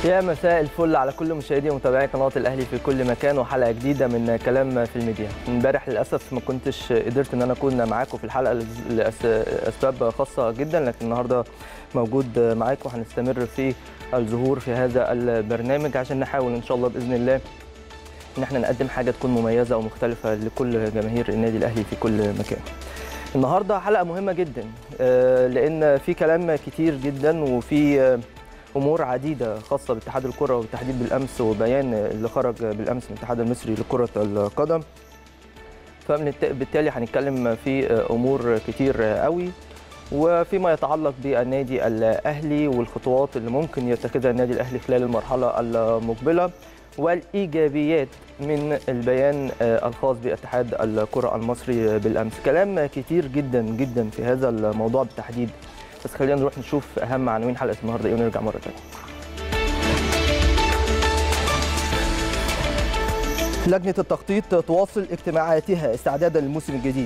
يا مساء الفل على كل مشاهدي ومتابعي قناه الاهلي في كل مكان وحلقه جديده من كلام في الميديا امبارح للاسف ما كنتش قدرت ان انا اكون معاكم في الحلقه لاسباب خاصه جدا لكن النهارده موجود معاكم وهنستمر في الظهور في هذا البرنامج عشان نحاول ان شاء الله باذن الله ان احنا نقدم حاجه تكون مميزه ومختلفه لكل جماهير النادي الاهلي في كل مكان النهارده حلقه مهمه جدا لان في كلام كتير جدا وفي امور عديده خاصه باتحاد الكره وبالتحديد بالامس وبيان اللي خرج بالامس من الاتحاد المصري لكره القدم فبالتالي هنتكلم في امور كتير قوي وفيما يتعلق بالنادي الاهلي والخطوات اللي ممكن يتخذها النادي الاهلي خلال المرحله المقبله والايجابيات من البيان الخاص باتحاد الكره المصري بالامس كلام كتير جدا جدا في هذا الموضوع بالتحديد بس خلينا نروح نشوف اهم عناوين حلقه النهارده ايه ونرجع مره ثانيه لجنه التخطيط تواصل اجتماعاتها استعدادا للموسم الجديد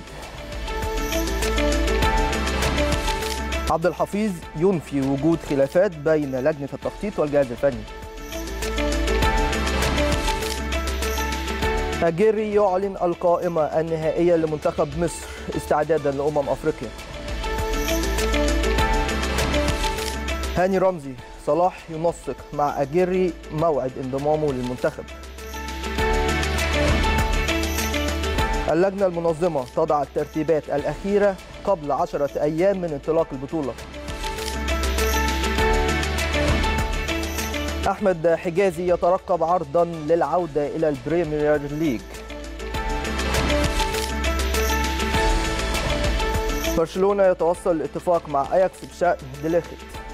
عبد الحفيظ ينفي وجود خلافات بين لجنه التخطيط والجهاز الفني أجيري يعلن القائمة النهائية لمنتخب مصر استعدادا لأمم أفريقيا هاني رمزي صلاح ينسق مع أجيري موعد انضمامه للمنتخب اللجنة المنظمة تضع الترتيبات الأخيرة قبل عشرة أيام من انطلاق البطولة أحمد حجازي يترقب عرضا للعودة إلى البريمير ليج برشلونة يتوصل الاتفاق مع أياكس بشأن ديليخت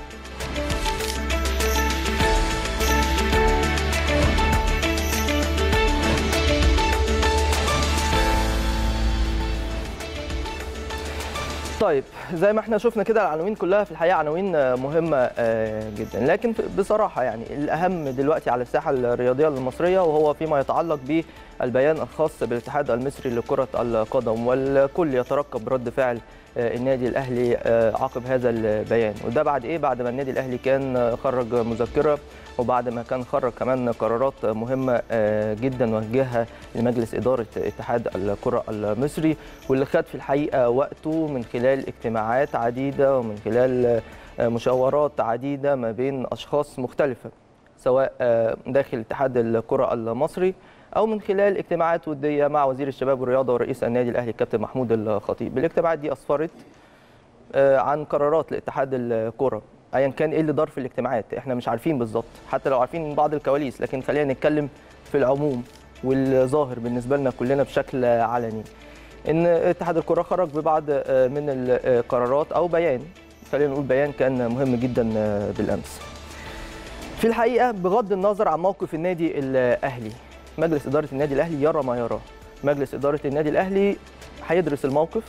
طيب زي ما احنا شفنا كده العناوين كلها في الحقيقه عناوين مهمه جدا لكن بصراحه يعني الاهم دلوقتي على الساحه الرياضيه المصريه وهو فيما يتعلق بالبيان الخاص بالاتحاد المصري لكره القدم والكل يترقب رد فعل النادي الاهلي عقب هذا البيان وده بعد ايه بعد ما النادي الاهلي كان خرج مذكره وبعد ما كان خرج كمان قرارات مهمه جدا وجهها لمجلس اداره اتحاد الكره المصري واللي خد في الحقيقه وقته من خلال اجتماعات عديده ومن خلال مشاورات عديده ما بين اشخاص مختلفه سواء داخل اتحاد الكره المصري او من خلال اجتماعات وديه مع وزير الشباب والرياضه ورئيس النادي الاهلي الكابتن محمود الخطيب الاجتماعات دي اسفرت عن قرارات لاتحاد الكره ايا كان ايه اللي دار في الاجتماعات احنا مش عارفين بالظبط حتى لو عارفين من بعض الكواليس لكن خلينا نتكلم في العموم والظاهر بالنسبه لنا كلنا بشكل علني ان اتحاد الكره خرج ببعض من القرارات او بيان خلينا نقول بيان كان مهم جدا بالامس في الحقيقه بغض النظر عن موقف النادي الاهلي مجلس اداره النادي الاهلي يرى ما يراه مجلس اداره النادي الاهلي هيدرس الموقف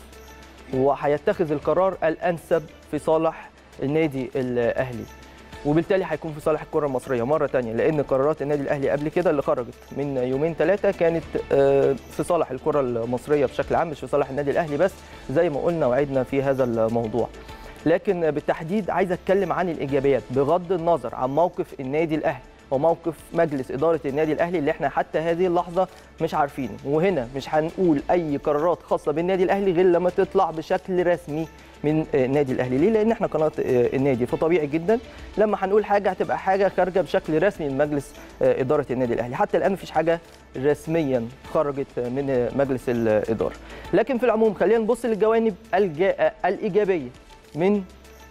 وهيتخذ من الانسب في صالح النادي الاهلي وبالتالي هيكون في صالح الكره المصريه مره ثانيه لان قرارات النادي الاهلي قبل كده اللي خرجت من يومين ثلاثه كانت في صالح الكره المصريه بشكل عام مش في صالح النادي الاهلي بس زي ما قلنا وعدنا في هذا الموضوع لكن بالتحديد عايز اتكلم عن الايجابيات بغض النظر عن موقف النادي الاهلي وموقف مجلس اداره النادي الاهلي اللي احنا حتى هذه اللحظه مش عارفينه وهنا مش هنقول اي قرارات خاصه بالنادي الاهلي غير لما تطلع بشكل رسمي من النادي الاهلي ليه لان احنا قناه النادي فطبيعي جدا لما هنقول حاجه هتبقى حاجه خارجه بشكل رسمي من مجلس اداره النادي الاهلي حتى الان مفيش حاجه رسميا خرجت من مجلس الاداره لكن في العموم خلينا نبص للجوانب الايجابيه من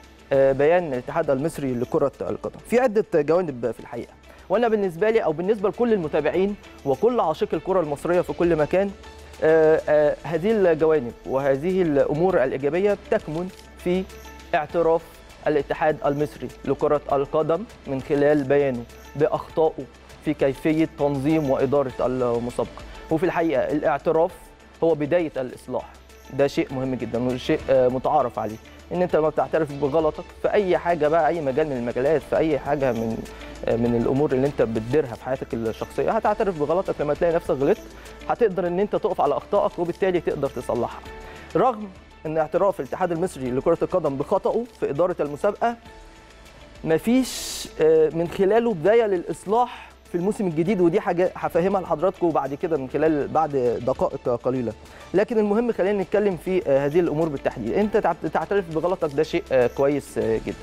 بيان الاتحاد المصري لكره القدم في عده جوانب في الحقيقه وانا بالنسبه لي او بالنسبه لكل المتابعين وكل عاشق الكره المصريه في كل مكان آآ آآ هذه الجوانب وهذه الامور الايجابيه تكمن في اعتراف الاتحاد المصري لكره القدم من خلال بيانه باخطائه في كيفيه تنظيم واداره المسابقه وفي الحقيقه الاعتراف هو بدايه الاصلاح ده شيء مهم جدا وشيء متعارف عليه ان انت لما بتعترف بغلطك في اي حاجه بقى اي مجال من المجالات في اي حاجه من من الامور اللي انت بتديرها في حياتك الشخصيه هتعترف بغلطك لما تلاقي نفسك غلطت هتقدر ان انت تقف على اخطائك وبالتالي تقدر تصلحها رغم ان اعتراف الاتحاد المصري لكره القدم بخطئه في اداره المسابقه مفيش من خلاله بدايه للاصلاح في الموسم الجديد ودي حاجه هفهمها لحضراتكم بعد كده من خلال بعد دقائق قليله لكن المهم خلينا نتكلم في هذه الامور بالتحديد انت تعترف بغلطك ده شيء كويس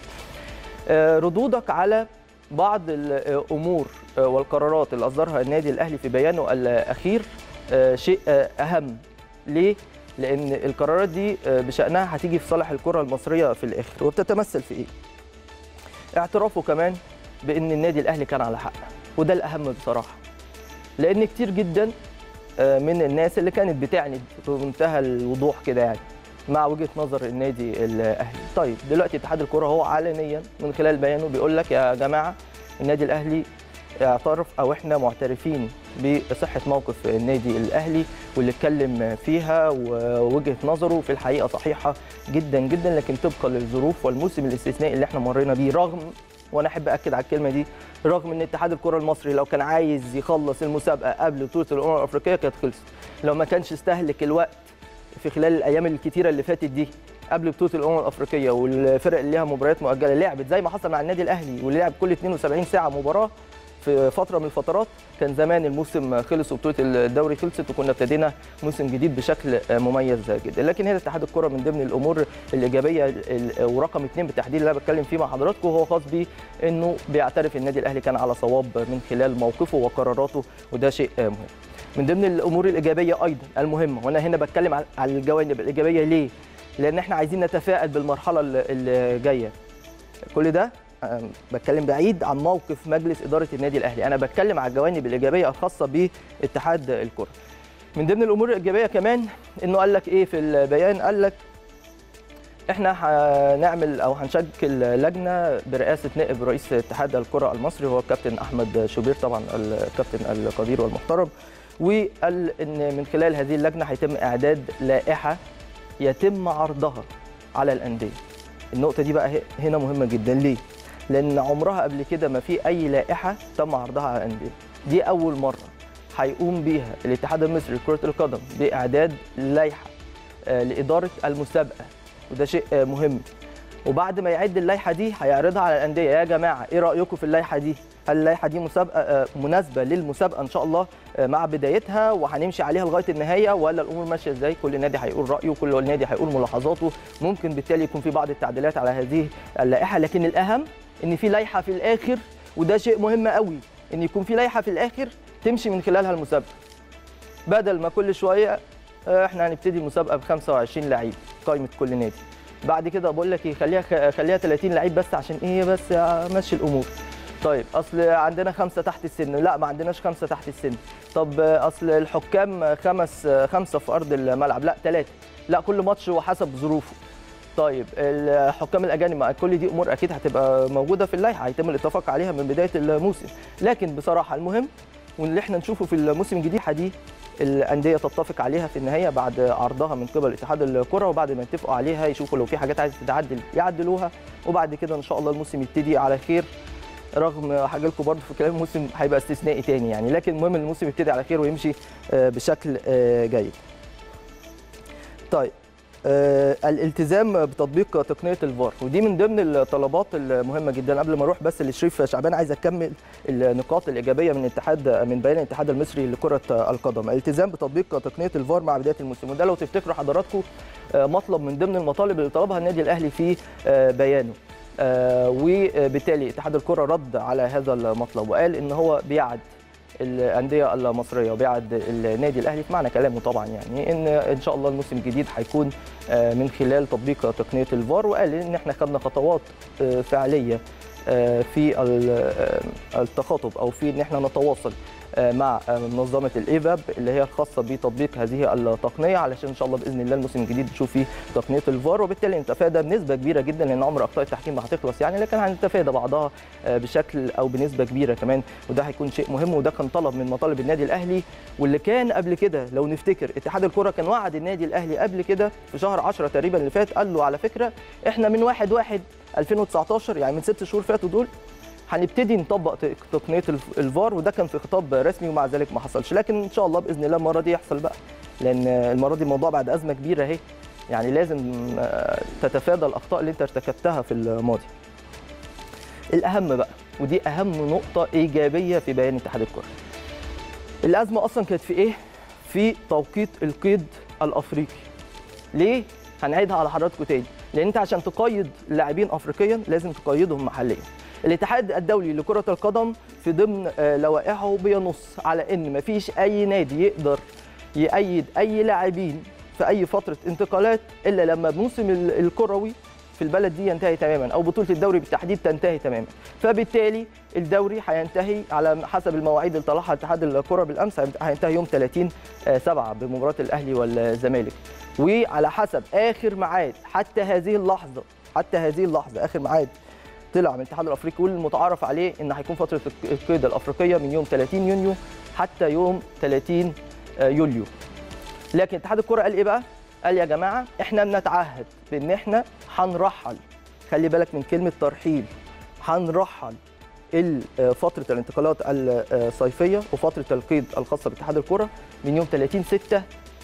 جدا ردودك على بعض الامور والقرارات اللي اصدرها النادي الاهلي في بيانه الاخير شيء اهم ليه لان القرارات دي بشانها هتيجي في صالح الكره المصريه في الاخر وبتتمثل في ايه اعترافه كمان بان النادي الاهلي كان على حق وده الاهم بصراحه لان كتير جدا من الناس اللي كانت بتعند بمنتهى الوضوح كده يعني مع وجهه نظر النادي الاهلي طيب دلوقتي اتحاد الكره هو علنيا من خلال بيانه بيقول لك يا جماعه النادي الاهلي اعترف او احنا معترفين بصحه موقف النادي الاهلي واللي اتكلم فيها ووجهه نظره في الحقيقه صحيحه جدا جدا لكن طبقا للظروف والموسم الاستثنائي اللي احنا مرينا بيه رغم وانا احب اكد على الكلمه دي رغم ان اتحاد الكره المصري لو كان عايز يخلص المسابقه قبل بطوله الامم الافريقيه كانت خلصت لو ما كانش استهلك الوقت في خلال الايام الكتيره اللي فاتت دي قبل بطوله الامم الافريقيه والفرق اللي ليها مباريات مؤجله لعبت زي ما حصل مع النادي الاهلي واللي لعب كل 72 ساعه مباراه في فتره من الفترات كان زمان الموسم خلص وبطوله الدوري خلصت وكنا ابتدينا موسم جديد بشكل مميز جدا لكن هنا اتحاد الكره من ضمن الامور الايجابيه ورقم اثنين بالتحديد اللي انا بتكلم فيه مع حضراتكم هو خاص بانه بيعترف النادي الاهلي كان على صواب من خلال موقفه وقراراته وده شيء مهم من ضمن الامور الايجابيه ايضا المهمه وانا هنا بتكلم على الجوانب الايجابيه ليه لان احنا عايزين نتفائل بالمرحله اللي جايه كل ده بتكلم بعيد عن موقف مجلس اداره النادي الاهلي انا بتكلم على الجوانب الايجابيه الخاصه باتحاد الكره من ضمن الامور الايجابيه كمان انه قال لك ايه في البيان قال لك احنا هنعمل او هنشكل لجنه برئاسه نائب رئيس اتحاد الكره المصري هو الكابتن احمد شوبير طبعا الكابتن القدير والمحترم وقال ان من خلال هذه اللجنه هيتم اعداد لائحه يتم عرضها على الانديه النقطه دي بقى هنا مهمه جدا ليه لان عمرها قبل كده ما في اي لائحه تم عرضها على الانديه دي اول مره هيقوم بيها الاتحاد المصري لكره القدم باعداد لائحه لاداره المسابقه وده شيء مهم وبعد ما يعد اللائحه دي هيعرضها على الانديه يا جماعه ايه رايكم في اللائحه دي هل اللائحه دي مسابقه مناسبه للمسابقه ان شاء الله مع بدايتها وهنمشي عليها لغايه النهايه ولا الامور ماشيه ازاي كل نادي هيقول رايه وكل نادي هيقول ملاحظاته ممكن بالتالي يكون في بعض التعديلات على هذه اللائحه لكن الاهم ان في لائحه في الاخر وده شيء مهم قوي ان يكون في لائحه في الاخر تمشي من خلالها المسابقه بدل ما كل شويه احنا هنبتدي المسابقه ب 25 لعيب قائمه كل نادي بعد كده بقول لك ايه خليها خليها 30 لعيب بس عشان ايه بس امشي الامور طيب اصل عندنا خمسه تحت السن لا ما عندناش خمسه تحت السن طب اصل الحكام خمس خمسه في ارض الملعب لا ثلاثه لا كل ماتش وحسب ظروفه طيب الحكام الاجانب كل دي امور اكيد هتبقى موجوده في اللائحه هيتم الاتفاق عليها من بدايه الموسم لكن بصراحه المهم واللي احنا نشوفه في الموسم الجديد دي الانديه تتفق عليها في النهايه بعد عرضها من قبل اتحاد الكره وبعد ما يتفقوا عليها يشوفوا لو في حاجات عايزه تتعدل يعدلوها وبعد كده ان شاء الله الموسم يبتدي على خير رغم حاجه لكم برضه في كلام الموسم هيبقى استثنائي تاني يعني لكن المهم الموسم يبتدي على خير ويمشي بشكل جيد. طيب آه الالتزام بتطبيق تقنيه الفار ودي من ضمن الطلبات المهمه جدا قبل ما اروح بس لشريف شعبان عايز اكمل النقاط الايجابيه من اتحاد من بيان الاتحاد المصري لكره القدم الالتزام بتطبيق تقنيه الفار مع بدايه الموسم وده لو تفتكروا حضراتكم آه مطلب من ضمن المطالب اللي طلبها النادي الاهلي في آه بيانه وبالتالي اتحاد الكره رد على هذا المطلب وقال ان هو بيعد الانديه المصريه وبيعد النادي الاهلي في معنى كلامه طبعا يعني ان ان شاء الله الموسم الجديد هيكون من خلال تطبيق تقنيه الفار وقال ان احنا خدنا خطوات فعليه في التخاطب او في ان احنا نتواصل مع منظمه الايفاب اللي هي الخاصه بتطبيق هذه التقنيه علشان ان شاء الله باذن الله الموسم الجديد نشوف فيه تقنيه الفار وبالتالي نتفادى بنسبه كبيره جدا لان عمر اخطاء التحكيم ما هتخلص يعني لكن هنتفادى بعضها بشكل او بنسبه كبيره كمان وده هيكون شيء مهم وده كان طلب من مطالب النادي الاهلي واللي كان قبل كده لو نفتكر اتحاد الكره كان وعد النادي الاهلي قبل كده في شهر 10 تقريبا اللي فات قال له على فكره احنا من 1 1 2019 يعني من ست شهور فاتوا دول هنبتدي نطبق تقنيه الفار وده كان في خطاب رسمي ومع ذلك ما حصلش لكن ان شاء الله باذن الله المره دي يحصل بقى لان المره دي الموضوع بعد ازمه كبيره اهي يعني لازم تتفادى الاخطاء اللي انت ارتكبتها في الماضي الاهم بقى ودي اهم نقطه ايجابيه في بيان اتحاد الكره الازمه اصلا كانت في ايه في توقيت القيد الافريقي ليه هنعيدها على حضراتكم تاني لان انت عشان تقيد لاعبين افريقيا لازم تقيدهم محليا الاتحاد الدولي لكره القدم في ضمن آه، لوائحه بينص على ان مفيش اي نادي يقدر يأيد اي لاعبين في اي فتره انتقالات الا لما الموسم ال- الكروي في البلد دي ينتهي تماما او بطوله الدوري بالتحديد تنتهي تماما فبالتالي الدوري هينتهي على حسب المواعيد اللي طلعها اتحاد الكره بالامس هينتهي يوم 30 7 بمباراه الاهلي والزمالك وعلى حسب اخر ميعاد حتى هذه اللحظه حتى هذه اللحظه اخر ميعاد طلع من الاتحاد الافريقي والمتعارف عليه ان هيكون فتره القيد الافريقيه من يوم 30 يونيو حتى يوم 30 يوليو لكن اتحاد الكره قال ايه بقى قال يا جماعه احنا بنتعهد بان احنا هنرحل خلي بالك من كلمه ترحيل هنرحل ال- فتره الانتقالات الصيفيه وفتره القيد الخاصه باتحاد الكره من يوم 30 6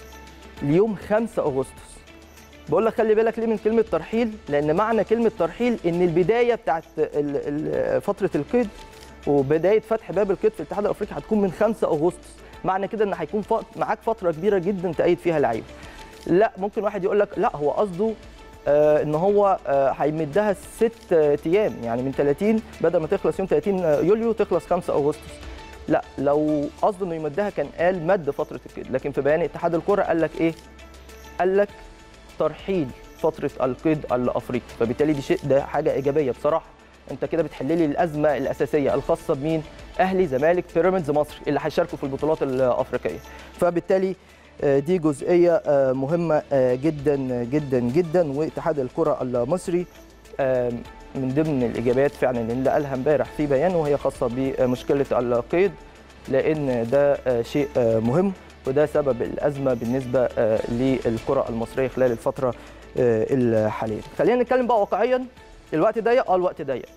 ليوم 5 اغسطس بقول لك خلي بالك ليه من كلمه ترحيل لان معنى كلمه ترحيل ان البدايه بتاعت ال- ال- فتره القيد وبدايه فتح باب القيد في الاتحاد الافريقي هتكون من 5 اغسطس معنى كده ان هيكون ف- معاك فتره كبيره جدا تأيد فيها لعيبه لا ممكن واحد يقول لك لا هو قصده آه ان هو آه هيمدها ست آه، ايام يعني من 30 بدل ما تخلص يوم 30 يوليو تخلص 5 اغسطس لا لو قصده انه يمدها كان قال مد فتره القيد لكن في بيان اتحاد الكره قال لك ايه قال لك ترحيل فتره القيد الافريقي فبالتالي دي شيء ده حاجه ايجابيه بصراحه انت كده بتحل لي الازمه الاساسيه الخاصه بمين اهلي زمالك بيراميدز مصر اللي هيشاركوا في البطولات الافريقيه فبالتالي آه، دي جزئيه آه، مهمه آه، جدا جدا جدا واتحاد الكره المصري آه، من ضمن الايجابيات فعلا اللي قالها امبارح في بيانه وهي خاصه بمشكله القيد لان ده آه، شيء آه، مهم وده سبب الازمه بالنسبه آه، للكره المصريه خلال الفتره آه، الحاليه. خلينا نتكلم بقى واقعيا الوقت ضيق اه الوقت ضيق.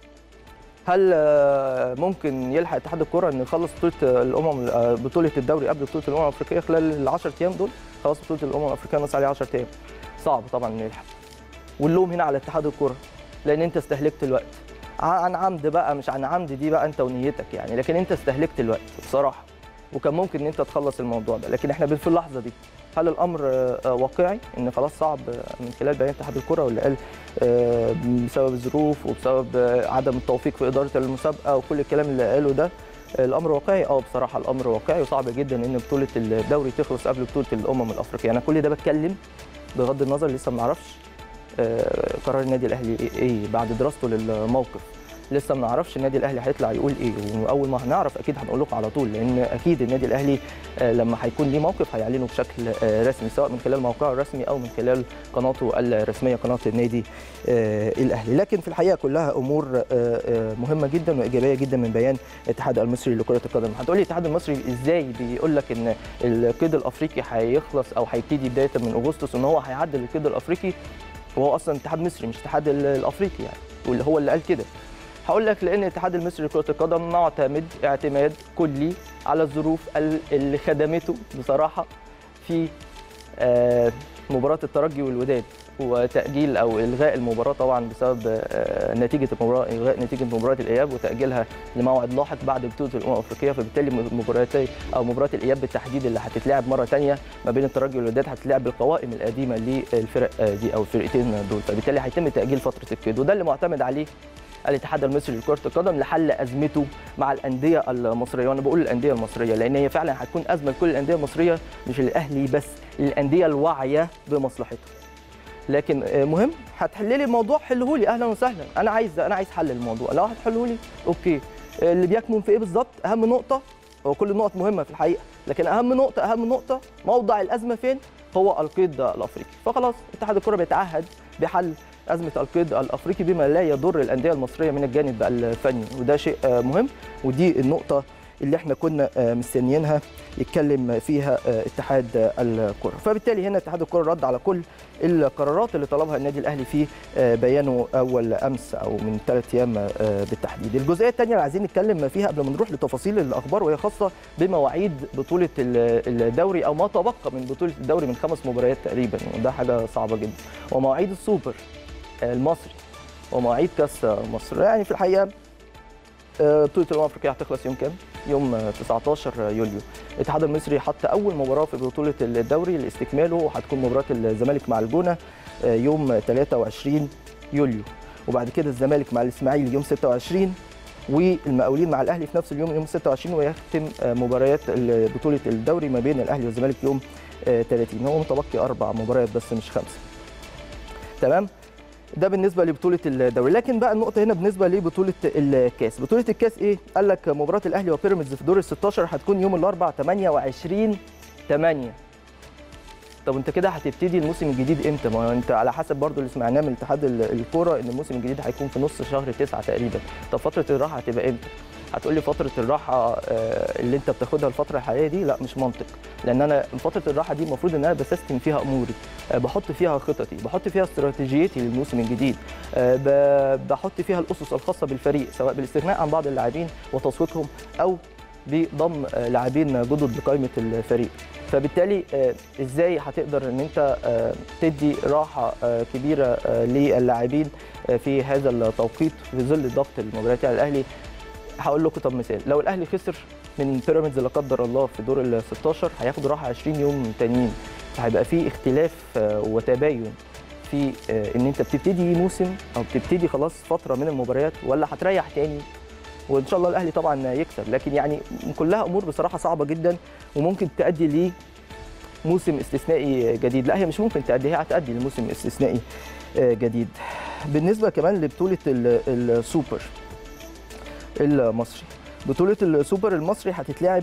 هل آه، ممكن يلحق اتحاد الكره انه يخلص بطوله الامم آه، بطوله الدوري قبل بطوله الامم الافريقيه خلال ال 10 ايام دول؟ خلاص بطوله الامم الافريقيه نص عليها 10 ايام. صعب طبعا انه يلحق. واللوم هنا على اتحاد الكره لان انت استهلكت الوقت. عن عمد بقى مش عن عمد دي بقى انت ونيتك يعني لكن انت استهلكت الوقت بصراحه وكان ممكن ان انت تخلص الموضوع ده لكن احنا في اللحظه دي هل الامر آه، آه، واقعي ان خلاص صعب آه، من خلال بيان اتحاد الكره ولا قال آه، بسبب الظروف وبسبب آه، عدم التوفيق في اداره المسابقه وكل الكلام اللي قاله ده آه، الامر واقعي اه بصراحه الامر واقعي وصعب جدا ان بطوله الدوري تخلص قبل بطوله الامم الافريقيه انا كل ده بتكلم بغض النظر لسه ما نعرفش آه، قرار النادي الاهلي ايه إيه بعد دراسته للموقف لسه ما نعرفش النادي الاهلي هيطلع يقول ايه واول ما هنعرف اكيد هنقول لكم على طول لان اكيد النادي الاهلي آه، لما هيكون ليه موقف هيعلنه بشكل آه، رسمي سواء من خلال موقعه الرسمي او من خلال قناته الرسميه قناه النادي آه، الاهلي لكن في الحقيقه كلها امور آه، آه، مهمه جدا وايجابيه جدا من بيان الاتحاد المصري لكره القدم هتقولي الاتحاد المصري ازاي بيقول لك ان القيد الافريقي هيخلص او هيبتدي بدايه من اغسطس ان هو هيعدل القيد الافريقي وهو اصلا اتحاد مصري مش اتحاد ال- الافريقي يعني واللي هو اللي قال كده هقول لك لان الاتحاد المصري لكره القدم معتمد اعتماد كلي على الظروف ال- اللي خدمته بصراحه في آه، مباراه الترجي والوداد وتاجيل او الغاء المباراه طبعا بسبب آه، نتيجه المباراه الغاء نتيجه مباراه الاياب وتاجيلها لموعد لاحق بعد بطوله الامم الافريقيه فبالتالي مباراتي او مباراه الاياب بالتحديد اللي هتتلعب مره ثانيه ما بين الترجي والوداد هتتلعب بالقوائم القديمه للفرق آه، دي او الفرقتين دول فبالتالي هيتم تاجيل فتره القيد وده اللي معتمد عليه الاتحاد المصري لكره القدم لحل ازمته مع الانديه المصريه وانا بقول الانديه المصريه لان هي فعلا هتكون ازمه لكل الانديه المصريه مش الاهلي بس الانديه الواعيه بمصلحتها لكن آه، مهم هتحل لي الموضوع حله لي اهلا وسهلا انا عايز انا عايز حل الموضوع لو هتحله لي اوكي آه، اللي بيكمن في ايه بالظبط اهم نقطه هو كل النقط مهمه في الحقيقه لكن اهم نقطه اهم نقطه موضع الازمه فين هو القيد الافريقي فخلاص اتحاد الكره بيتعهد بحل ازمه القيد الافريقي بما لا يضر الانديه المصريه من الجانب الفني وده شيء آه، مهم ودي النقطه اللي احنا كنا آه، مستنيينها يتكلم فيها آه، اتحاد آه، الكره فبالتالي هنا اتحاد الكره رد على كل القرارات اللي طلبها النادي الاهلي في آه، بيانه اول امس او من ثلاث ايام آه، بالتحديد الجزئيه الثانيه اللي عايزين نتكلم فيها قبل ما نروح لتفاصيل الاخبار وهي خاصه بمواعيد بطوله ال- الدوري او ما تبقى من بطوله الدوري من خمس مباريات تقريبا وده حاجه صعبه جدا ومواعيد السوبر المصري ومواعيد كاس مصر يعني في الحقيقه آه، بطوله الامم الافريقيه هتخلص يوم كام؟ يوم آه، 19 يوليو. الاتحاد المصري حط اول مباراه في بطوله الدوري لاستكماله هتكون مباراه الزمالك مع الجونه آه، يوم 23 يوليو. وبعد كده الزمالك مع الاسماعيلي يوم 26 والمقاولين مع الاهلي في نفس اليوم يوم 26 ويختم آه، مباريات ال- بطوله الدوري ما بين الاهلي والزمالك يوم آه، 30 هو متبقي اربع مباريات بس مش خمسه. تمام؟ ده بالنسبه لبطوله الدوري لكن بقى النقطه هنا بالنسبه لبطوله الكاس بطوله الكاس ايه قال لك مباراه الاهلي وبيراميدز في دور ال 16 هتكون يوم الاربعاء 28 8 طب انت كده هتبتدي الموسم الجديد امتى ما هو انت على حسب برضو اللي سمعناه من اتحاد ال- الكوره ان الموسم الجديد هيكون في نص شهر 9 تقريبا طب فتره الراحه هتبقى امتى هتقول لي فتره الراحه آه، اللي انت بتاخدها الفتره الحاليه دي لا مش منطق لان انا فتره الراحه دي المفروض ان انا بسيستم فيها اموري آه، بحط فيها خططي بحط فيها استراتيجيتي للموسم الجديد آه، ب- بحط فيها الاسس الخاصه بالفريق سواء بالاستغناء عن بعض اللاعبين وتسويقهم او بضم آه، لاعبين جدد لقائمه الفريق فبالتالي آه، ازاي هتقدر ان انت آه، تدي راحه آه، كبيره آه، للاعبين آه، في هذا التوقيت في ظل ضغط المباريات على الاهلي هقول لكم طب مثال لو الاهلي خسر من بيراميدز لا قدر الله في دور ال 16 هياخد راحه 20 يوم تانيين هيبقى في اختلاف آه، وتباين في آه، ان انت بتبتدي موسم او بتبتدي خلاص فتره من المباريات ولا هتريح تاني وان شاء الله الاهلي طبعا يكسب لكن يعني كلها امور بصراحه صعبه جدا وممكن تؤدي ليه موسم استثنائي جديد لا هي مش ممكن تؤدي هي هتؤدي لموسم استثنائي آه، جديد بالنسبه كمان لبطوله ال- السوبر المصري بطوله السوبر المصري هتتلعب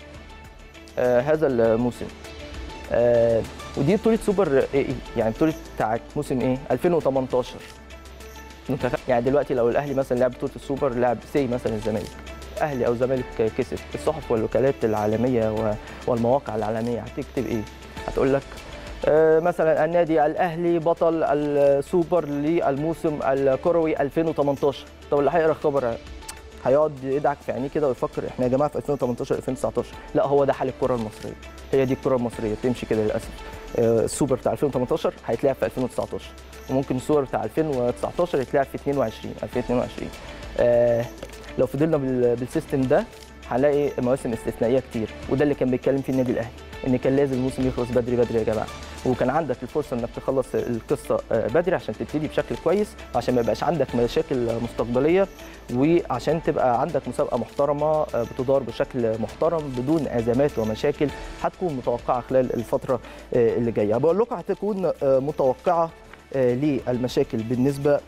آه، هذا الموسم آه، ودي بطوله سوبر ايه يعني بطوله بتاعت موسم ايه 2018 متخ- يعني دلوقتي لو الاهلي مثلا لعب بطوله السوبر لعب سي مثلا الزمالك اهلي او زمالك كسب الصحف والوكالات العالميه و- والمواقع العالميه هتكتب ايه هتقول لك آه، مثلا النادي الاهلي بطل السوبر للموسم الكروي 2018 طب اللي هيقرا الخبر هيقعد يدعك في عينيه كده ويفكر احنا يا جماعه في 2018 2019 لا هو ده حال الكره المصريه هي دي الكره المصريه بتمشي كده للاسف آه، السوبر بتاع 2018 هيتلعب في 2019 وممكن السوبر بتاع 2019 يتلعب في 22 2022 آه، لو فضلنا بال- بالسيستم ده هنلاقي مواسم استثنائيه كتير وده اللي كان بيتكلم فيه النادي الاهلي ان كان لازم الموسم يخلص بدري بدري يا جماعه وكان عندك الفرصه انك تخلص القصه آه، بدري عشان تبتدي بشكل كويس عشان ما يبقاش عندك مشاكل مستقبليه وعشان تبقى عندك مسابقه محترمه آه، بتدار بشكل محترم بدون ازمات ومشاكل هتكون متوقعه خلال الفتره آه، اللي جايه بقول لكم هتكون آه، متوقعه آه، للمشاكل بالنسبه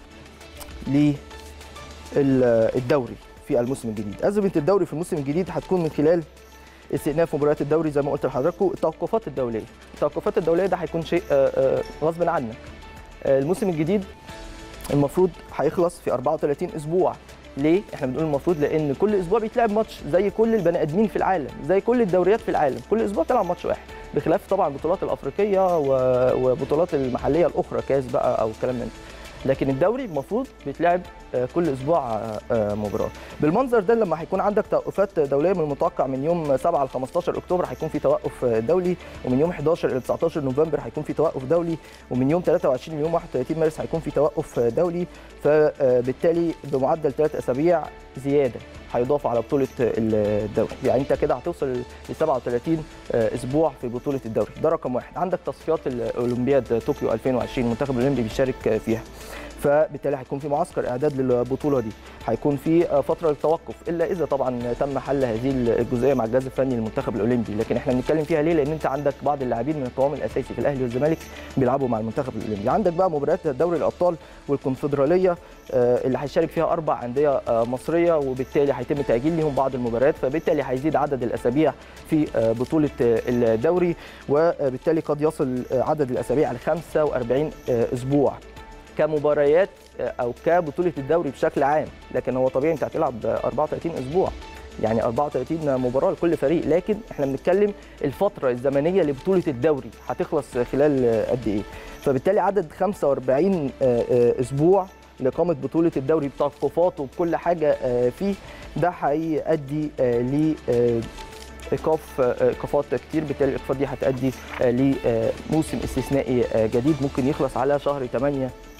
للدوري في الموسم الجديد أزمة الدوري في الموسم الجديد هتكون من خلال استئناف مباريات الدوري زي ما قلت لحضراتكم التوقفات الدوليه التوقفات الدوليه ده هيكون شيء آه، آه، غصب عنك آه، الموسم الجديد المفروض هيخلص في 34 اسبوع ليه احنا بنقول المفروض لان كل اسبوع بيتلعب ماتش زي كل البني ادمين في العالم زي كل الدوريات في العالم كل اسبوع تلعب ماتش واحد بخلاف طبعا البطولات الافريقيه و- وبطولات المحليه الاخرى كاس بقى او كلام من ده لكن الدوري المفروض بيتلعب آه، كل اسبوع آه، آه، مباراه بالمنظر ده لما هيكون عندك توقفات دوليه من المتوقع من يوم 7 ل 15 اكتوبر هيكون في توقف دولي ومن يوم 11 الى 19 نوفمبر هيكون في توقف دولي ومن يوم 23 ليوم 31 مارس هيكون في توقف دولي فبالتالي بمعدل ثلاث اسابيع زياده هيضاف على بطوله الدوري يعني انت كده هتوصل ل 37 اسبوع في بطوله الدوري ده رقم واحد عندك تصفيات الاولمبياد طوكيو 2020 المنتخب الاولمبي بيشارك فيها فبالتالي هيكون في معسكر اعداد للبطوله دي هيكون في فتره للتوقف الا اذا طبعا تم حل هذه الجزئيه مع الجهاز الفني للمنتخب الاولمبي لكن احنا بنتكلم فيها ليه لان انت عندك بعض اللاعبين من القوام الاساسي في الاهلي والزمالك بيلعبوا مع المنتخب الاولمبي عندك بقى مباريات دوري الابطال والكونفدراليه آه، اللي هيشارك فيها اربع انديه آه، مصريه وبالتالي هيتم تاجيل لهم بعض المباريات فبالتالي هيزيد عدد الاسابيع في آه، بطوله آه، الدوري وبالتالي قد يصل آه، عدد الاسابيع ل 45 آه، اسبوع كمباريات آه، او كبطوله الدوري بشكل عام لكن هو طبيعي انت هتلعب آه، 34 اسبوع يعني 34 مباراه لكل فريق لكن احنا بنتكلم الفتره الزمنيه لبطوله الدوري هتخلص خلال آه، قد ايه فبالتالي عدد 45 آه، آه، اسبوع لاقامه بطوله الدوري بتوقفاته بكل حاجه آه، فيه ده هيؤدي آه، ل آه، ايقاف آه، ايقافات كتير بالتالي الايقافات دي هتؤدي آه، لموسم استثنائي آه، جديد ممكن يخلص على شهر 8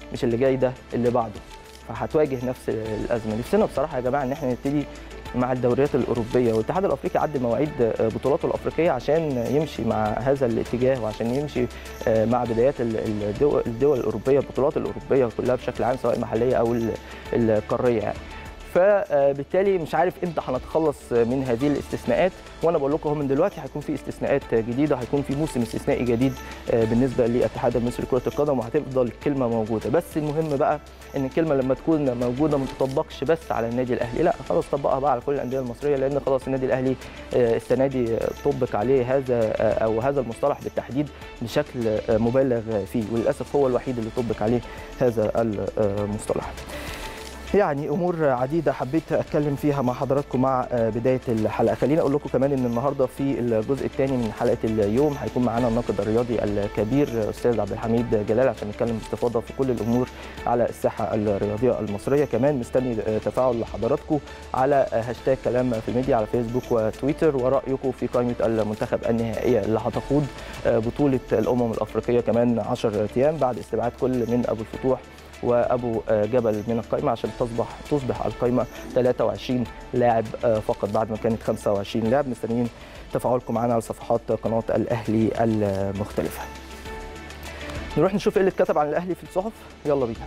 مش اللي جاي ده اللي بعده فهتواجه نفس الازمه نفسنا بصراحه يا جماعه ان احنا نبتدي مع الدوريات الاوروبيه والاتحاد الافريقي عدى مواعيد بطولاته الافريقيه عشان يمشي مع هذا الاتجاه وعشان يمشي مع بدايات الدول, الدول الاوروبيه البطولات الاوروبيه كلها بشكل عام سواء المحليه او القاريه يعني. فبالتالي مش عارف امتى هنتخلص من هذه الاستثناءات وانا بقول لكم من دلوقتي هيكون في استثناءات جديده هيكون في موسم استثنائي جديد بالنسبه للاتحاد المصري لكره القدم وهتفضل الكلمه موجوده بس المهم بقى ان الكلمه لما تكون موجوده ما تطبقش بس على النادي الاهلي لا خلاص طبقها بقى على كل الانديه المصريه لان خلاص النادي الاهلي السنه دي طبق عليه هذا او هذا المصطلح بالتحديد بشكل مبالغ فيه وللاسف هو الوحيد اللي طبق عليه هذا المصطلح يعني امور عديده حبيت اتكلم فيها مع حضراتكم مع بدايه الحلقه خليني اقول لكم كمان ان النهارده في الجزء الثاني من حلقه اليوم هيكون معانا الناقد الرياضي الكبير استاذ عبد الحميد جلال عشان نتكلم باستفاضه في كل الامور على الساحه الرياضيه المصريه كمان مستني تفاعل حضراتكم على هاشتاج كلام في الميديا على فيسبوك وتويتر ورايكم في قائمه المنتخب النهائيه اللي هتخوض بطوله الامم الافريقيه كمان 10 ايام بعد استبعاد كل من ابو الفتوح وابو جبل من القائمه عشان تصبح تصبح القائمه 23 لاعب فقط بعد ما كانت 25 لاعب مستنيين تفاعلكم معنا على صفحات قناه الاهلي المختلفه. نروح نشوف ايه اللي اتكتب عن الاهلي في الصحف يلا بينا.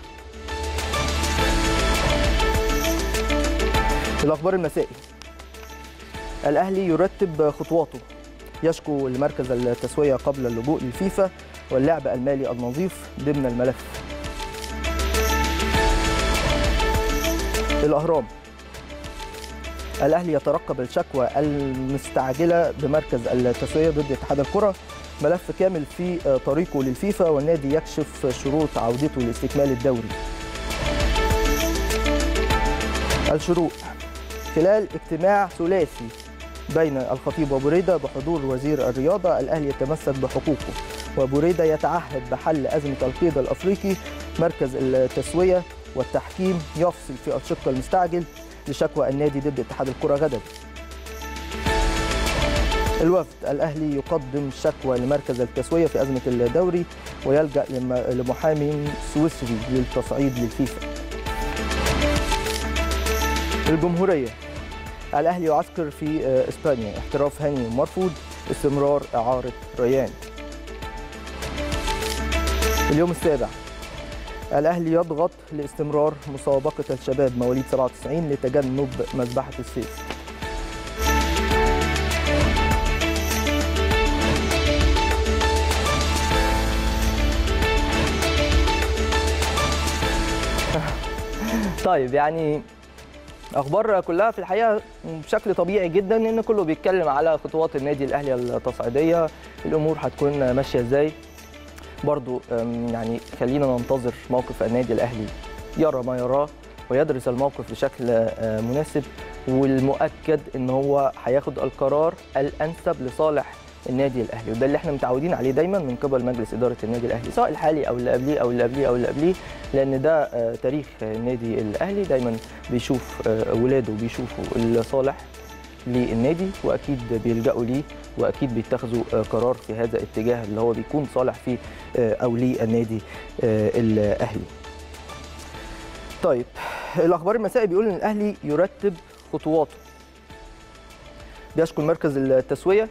الاخبار المسائي الاهلي يرتب خطواته يشكو لمركز التسويه قبل اللجوء للفيفا واللعب المالي النظيف ضمن الملف الأهرام الأهلي يترقب الشكوى المستعجلة بمركز التسوية ضد اتحاد الكرة ملف كامل في طريقه للفيفا والنادي يكشف شروط عودته لاستكمال الدوري الشروق خلال اجتماع ثلاثي بين الخطيب وبريدة بحضور وزير الرياضة الأهلي يتمسك بحقوقه وبريدة يتعهد بحل أزمة القيد الأفريقي مركز التسوية والتحكيم يفصل في الشق المستعجل لشكوى النادي ضد اتحاد الكرة غدا الوفد الأهلي يقدم شكوى لمركز التسوية في أزمة الدوري ويلجأ لمحامي سويسري للتصعيد للفيفا الجمهورية الأهلي يعسكر في إسبانيا احتراف هاني مرفوض استمرار إعارة ريان اليوم السابع الأهلي يضغط لاستمرار مسابقة الشباب مواليد 97 لتجنب مذبحة السيف طيب يعني اخبار كلها في الحقيقه بشكل طبيعي جدا ان كله بيتكلم على خطوات النادي الاهلي التصعيديه الامور هتكون ماشيه ازاي برضو يعني خلينا ننتظر موقف النادي الاهلي يرى ما يراه ويدرس الموقف بشكل مناسب والمؤكد ان هو هياخد القرار الانسب لصالح النادي الاهلي وده اللي احنا متعودين عليه دايما من قبل مجلس اداره النادي الاهلي سواء الحالي او اللي قبليه او اللي قبليه او اللي قبليه لان ده تاريخ النادي الاهلي دايما بيشوف ولاده بيشوفوا الصالح للنادي واكيد بيلجأوا ليه واكيد بيتخذوا قرار في هذا الاتجاه اللي هو بيكون صالح فيه او للنادي الاهلي. طيب الاخبار المسائي بيقول ان الاهلي يرتب خطواته. بيشكل مركز التسويه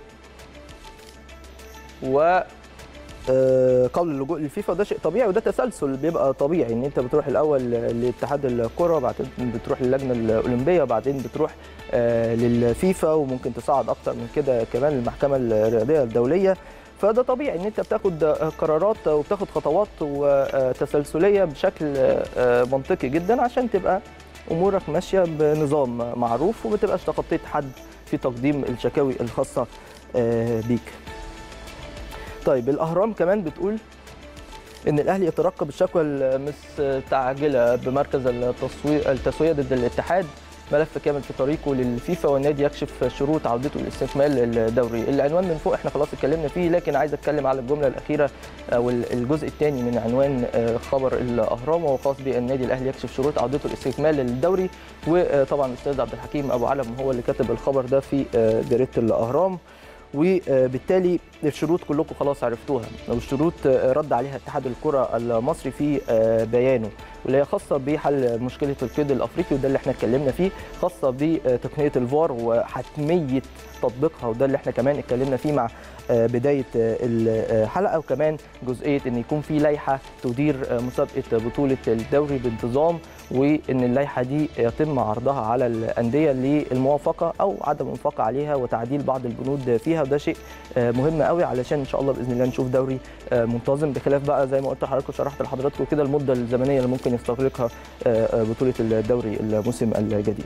و قبل اللجوء للفيفا وده شيء طبيعي وده تسلسل بيبقى طبيعي ان انت بتروح الاول لاتحاد الكره بعدين بتروح للجنه الاولمبيه وبعدين بتروح للفيفا وممكن تصعد اكتر من كده كمان المحكمه الرياضيه الدوليه فده طبيعي ان انت بتاخد قرارات وبتاخد خطوات وتسلسليه بشكل منطقي جدا عشان تبقى امورك ماشيه بنظام معروف وما تبقاش تخطيت حد في تقديم الشكاوي الخاصه بيك. طيب الاهرام كمان بتقول ان الاهلي يترقب الشكوى المستعجله بمركز التسويق التسويه ضد الاتحاد ملف كامل في طريقه للفيفا والنادي يكشف شروط عودته لاستكمال الدوري العنوان من فوق احنا خلاص اتكلمنا فيه لكن عايز اتكلم على الجمله الاخيره او الجزء الثاني من عنوان خبر الاهرام وهو خاص بالنادي الاهلي يكشف شروط عودته لاستكمال الدوري وطبعا الاستاذ عبد الحكيم ابو علم هو اللي كتب الخبر ده في جريده الاهرام وبالتالي الشروط كلكم خلاص عرفتوها والشروط رد عليها اتحاد الكره المصري في بيانه واللي هي خاصه بحل مشكله القيد الافريقي وده اللي احنا اتكلمنا فيه خاصه بتقنيه الفار وحتميه تطبيقها وده اللي احنا كمان اتكلمنا فيه مع بدايه الحلقه وكمان جزئيه ان يكون في لائحه تدير مسابقه بطوله الدوري بانتظام وان اللائحه دي يتم عرضها على الانديه للموافقه او عدم الموافقه عليها وتعديل بعض البنود فيها وده شيء مهم قوي علشان ان شاء الله باذن الله نشوف دوري منتظم بخلاف بقى زي ما قلت لحضراتكم شرحت لحضراتكم كده المده الزمنيه اللي ممكن يستغرقها بطوله الدوري الموسم الجديد.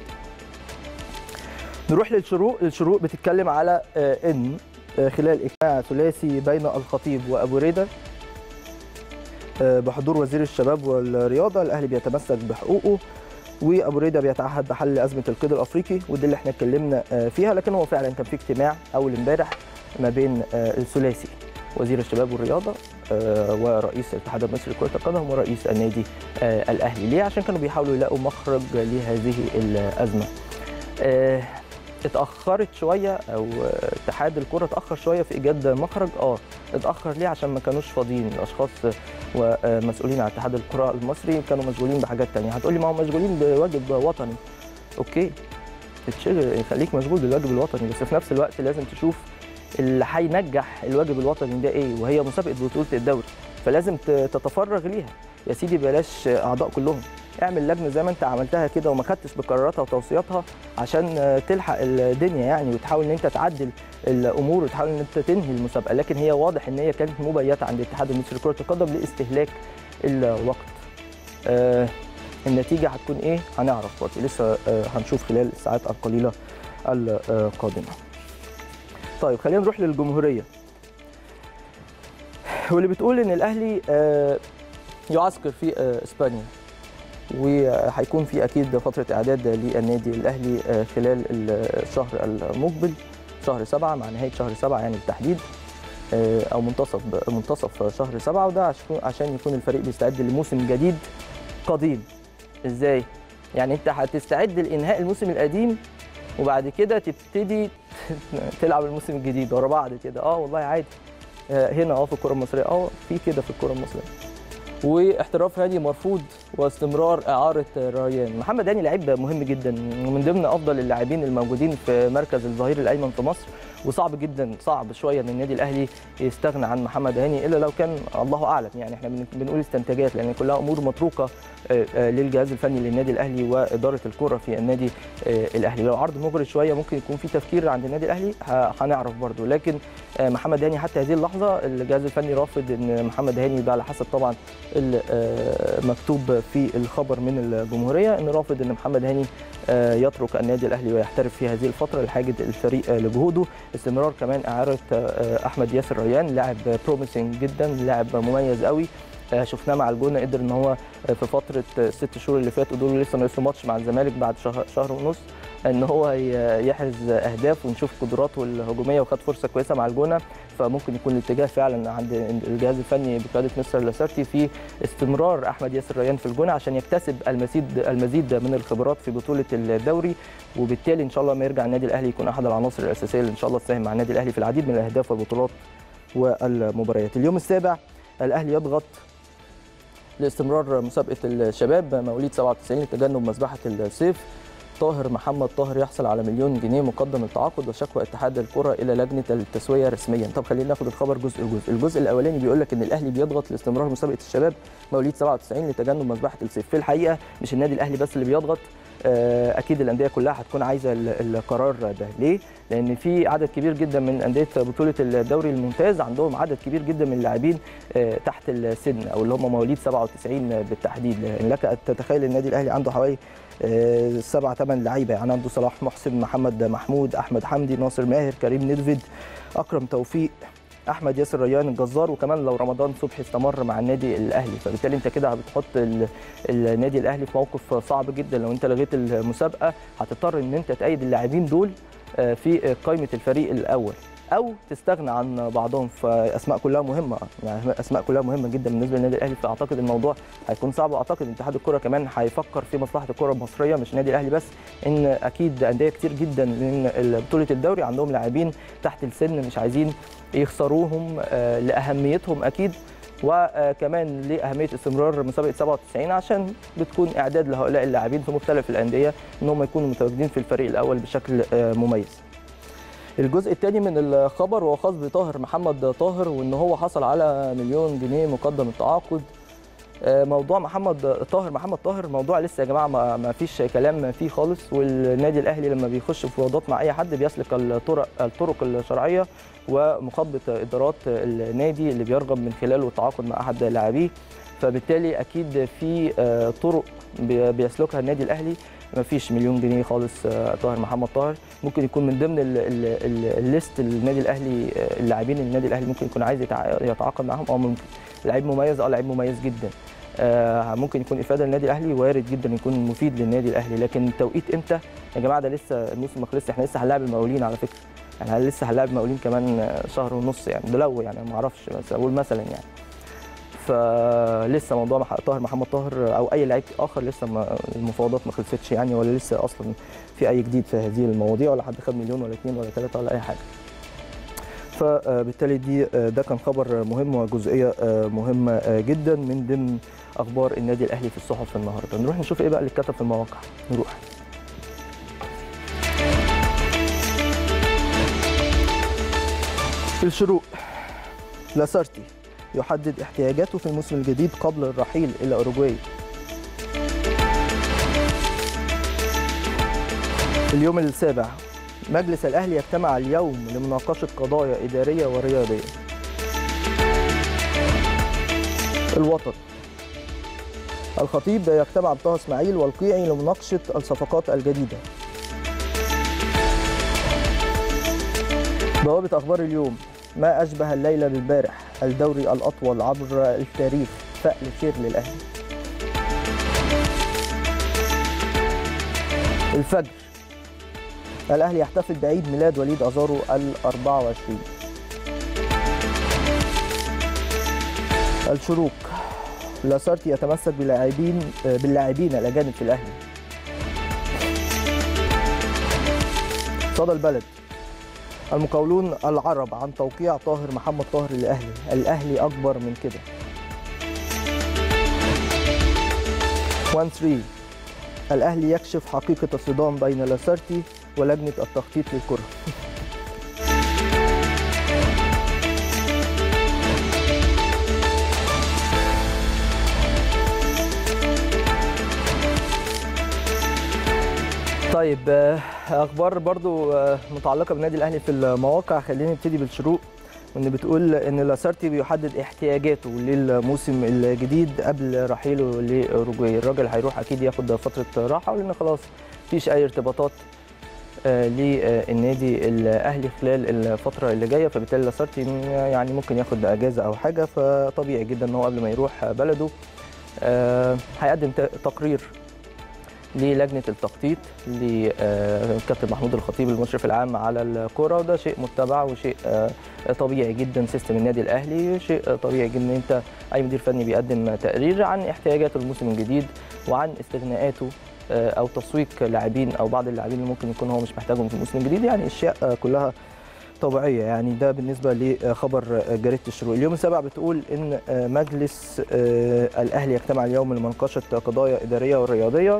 نروح للشروق، الشروق بتتكلم على ان خلال اجتماع ثلاثي بين الخطيب وابو ريده بحضور وزير الشباب والرياضه الاهلي بيتمسك بحقوقه وابو ريده بيتعهد بحل ازمه القيد الافريقي ودي اللي احنا اتكلمنا فيها لكن هو فعلا كان في اجتماع اول امبارح ما بين الثلاثي وزير الشباب والرياضه ورئيس الاتحاد المصري لكره القدم ورئيس النادي الاهلي ليه عشان كانوا بيحاولوا يلاقوا مخرج لهذه الازمه اتاخرت شويه او اتحاد الكره اتاخر شويه في ايجاد مخرج اه اتاخر ليه عشان ما كانوش فاضيين الاشخاص ومسؤولين عن اتحاد الكره المصري كانوا مشغولين بحاجات تانية هتقولي ما هم مشغولين بواجب وطني اوكي تشغل خليك مشغول بالواجب الوطني بس في نفس الوقت لازم تشوف اللي هينجح الواجب الوطني ده ايه وهي مسابقه بطوله الدوري فلازم تتفرغ ليها يا سيدي بلاش اعضاء كلهم اعمل لجنه زي ما انت عملتها كده وما خدتش بقراراتها وتوصياتها عشان تلحق الدنيا يعني وتحاول ان انت تعدل الامور وتحاول ان انت تنهي المسابقه لكن هي واضح ان هي كانت مبيته عند الاتحاد المصري لكره القدم لاستهلاك الوقت آه النتيجه هتكون ايه هنعرف برضه لسه آه هنشوف خلال الساعات القليله القادمه طيب خلينا نروح للجمهوريه واللي بتقول ان الاهلي آه يعسكر في اسبانيا وهيكون في اكيد فتره اعداد للنادي الاهلي خلال الشهر المقبل شهر سبعة مع نهايه شهر سبعة يعني بالتحديد او منتصف منتصف شهر سبعة وده عشان يكون الفريق بيستعد لموسم جديد قديم ازاي يعني انت هتستعد لانهاء الموسم القديم وبعد كده تبتدي تلعب الموسم الجديد ورا بعض كده اه والله عادي هنا اه في الكره المصريه اه في كده في الكره المصريه واحتراف هاني مرفوض واستمرار اعاره ريان محمد هاني لعيب مهم جدا ومن ضمن افضل اللاعبين الموجودين في مركز الظهير الايمن في مصر وصعب جدا صعب شويه ان النادي الاهلي يستغنى عن محمد هاني الا لو كان الله اعلم يعني احنا بنقول استنتاجات لان كلها امور متروكه للجهاز الفني للنادي الاهلي واداره الكره في النادي الاهلي لو عرض مغري شويه ممكن يكون في تفكير عند النادي الاهلي هنعرف برده لكن محمد هاني حتى هذه اللحظه الجهاز الفني رافض ان محمد هاني ده على حسب طبعا المكتوب في الخبر من الجمهوريه ان رافض ان محمد هاني يترك النادي الاهلي ويحترف في هذه الفتره لحاجه الفريق لجهوده استمرار كمان اعاره احمد ياسر ريان لاعب بروميسنج جدا لاعب مميز قوي شفناه مع الجونه قدر ان هو في فتره الست شهور اللي فاتوا دول لسه ناقص له ماتش مع الزمالك بعد شهر, شهر ونص ان هو يحرز اهداف ونشوف قدراته الهجوميه وخد فرصه كويسه مع الجونه فممكن يكون الاتجاه فعلا عند الجهاز الفني بقياده مستر لاسارتي في استمرار احمد ياسر ريان في الجونه عشان يكتسب المزيد المزيد من الخبرات في بطوله الدوري وبالتالي ان شاء الله ما يرجع النادي الاهلي يكون احد العناصر الاساسيه اللي ان شاء الله تساهم مع النادي الاهلي في العديد من الاهداف والبطولات والمباريات اليوم السابع الاهلي يضغط لاستمرار مسابقه الشباب مواليد 97 لتجنب مذبحه الصيف طاهر محمد طاهر يحصل على مليون جنيه مقدم التعاقد وشكوى اتحاد الكره الى لجنه التسويه رسميا طب خلينا ناخد الخبر جزء جزء الجزء الاولاني بيقول لك ان الاهلي بيضغط لاستمرار مسابقه الشباب مواليد 97 لتجنب مذبحه الصيف في الحقيقه مش النادي الاهلي بس اللي بيضغط اكيد الانديه كلها هتكون عايزه القرار ده ليه لان في عدد كبير جدا من انديه بطوله الدوري الممتاز عندهم عدد كبير جدا من اللاعبين تحت السن او اللي هم مواليد 97 بالتحديد لك ان تتخيل النادي الاهلي عنده حوالي سبعة ثمان لعيبه يعني عنده صلاح محسن محمد محمود احمد حمدي ناصر ماهر كريم ندفيد اكرم توفيق احمد ياسر ريان الجزار وكمان لو رمضان صبحي استمر مع النادي الاهلي فبالتالي انت كده بتحط النادي الاهلي في موقف صعب جدا لو انت لغيت المسابقه هتضطر ان انت تأيد اللاعبين دول في قائمه الفريق الاول او تستغنى عن بعضهم فاسماء كلها مهمه يعني اسماء كلها مهمه جدا بالنسبه للنادي الاهلي فاعتقد الموضوع هيكون صعب واعتقد اتحاد الكره كمان هيفكر في مصلحه الكره المصريه مش النادي الاهلي بس ان اكيد انديه كتير جدا من بطوله الدوري عندهم لاعبين تحت السن مش عايزين يخسروهم آه، لاهميتهم اكيد وكمان لاهميه استمرار مسابقه 97 عشان بتكون اعداد لهؤلاء اللاعبين في مختلف الانديه ان هم يكونوا متواجدين في الفريق الاول بشكل آه، مميز. الجزء الثاني من الخبر هو خاص بطاهر محمد طاهر وان هو حصل على مليون جنيه مقدم التعاقد آه، موضوع محمد طاهر محمد طاهر موضوع لسه يا جماعه ما ما فيش كلام فيه خالص والنادي الاهلي لما بيخش في مفاوضات مع اي حد بيسلك الطرق الطرق الشرعيه ومخاطبه ادارات النادي اللي بيرغب من خلاله التعاقد مع احد لاعبيه فبالتالي اكيد في آه، طرق بي- بيسلكها النادي الاهلي ما فيش مليون جنيه خالص آه، طاهر محمد طاهر ممكن يكون من ضمن ال- ال- ال- الليست النادي الاهلي آه، اللاعبين النادي الاهلي ممكن يكون عايز يتع- يتعاقد معاهم اه ممكن لعيب مميز اه لعيب مميز جدا آه، ممكن يكون افاده للنادي الاهلي وارد جدا يكون مفيد للنادي الاهلي لكن التوقيت امتى يا جماعه ده لسه الموسم ما خلصش احنا لسه هنلاعب المقاولين على فكره يعني لسه هنلاعب المقاولين كمان آه، شهر ونص يعني ده لو يعني ما اعرفش بس اقول مثلا يعني فلسه موضوع مح- طاهر محمد طاهر او اي لعيب اخر لسه ما المفاوضات ما خلصتش يعني ولا لسه اصلا في اي جديد في هذه المواضيع ولا حد خد مليون ولا اثنين ولا ثلاثه ولا اي حاجه فبالتالي دي آه، ده كان خبر مهم وجزئيه آه، مهمه آه، جدا من ضمن اخبار النادي الاهلي في الصحف النهارده نروح نشوف ايه بقى اللي اتكتب في المواقع نروح في الشروق لاسارتي يحدد احتياجاته في الموسم الجديد قبل الرحيل الى اوروجواي اليوم السابع مجلس الاهلي يجتمع اليوم لمناقشه قضايا اداريه ورياضيه الوطن الخطيب يجتمع بطه اسماعيل والقيعي لمناقشه الصفقات الجديده بوابه اخبار اليوم ما اشبه الليله بالبارح الدوري الاطول عبر التاريخ فأل خير للاهلي الفجر الاهلي يحتفل بعيد ميلاد وليد ازارو ال 24 الشروق لاسارتي يتمسك باللاعبين باللاعبين الاجانب في الاهلي صدى البلد المقاولون العرب عن توقيع طاهر محمد طاهر للاهلي الاهلي اكبر من كده 1 3 الاهلي يكشف حقيقه الصدام بين لاسارتي ولجنه التخطيط للكره طيب آه، اخبار برضو آه، متعلقه بالنادي الاهلي في المواقع خلينا نبتدي بالشروق وان بتقول ان لاسارتي بيحدد احتياجاته للموسم الجديد قبل رحيله لاوروجواي الراجل هيروح اكيد ياخد فتره راحه لان خلاص مفيش اي ارتباطات آه، للنادي الاهلي خلال الفتره اللي جايه فبالتالي لاسارتي يعني ممكن ياخد اجازه او حاجه فطبيعي جدا ان هو قبل ما يروح بلده آه، هيقدم ت- تقرير للجنه التخطيط للكابتن محمود الخطيب المشرف العام على الكره وده شيء متبع وشيء آه، طبيعي جدا سيستم النادي الاهلي شيء طبيعي جدا ان انت اي مدير فني بيقدم تقرير عن احتياجاته الموسم الجديد وعن استغناءاته آه، او تسويق لاعبين او بعض اللاعبين اللي ممكن يكون هو مش محتاجهم في الموسم الجديد يعني اشياء آه، كلها طبيعيه يعني ده بالنسبه لخبر جريده الشروق اليوم السابع بتقول ان آه، مجلس آه، الاهلي يجتمع اليوم لمناقشه قضايا اداريه ورياضيه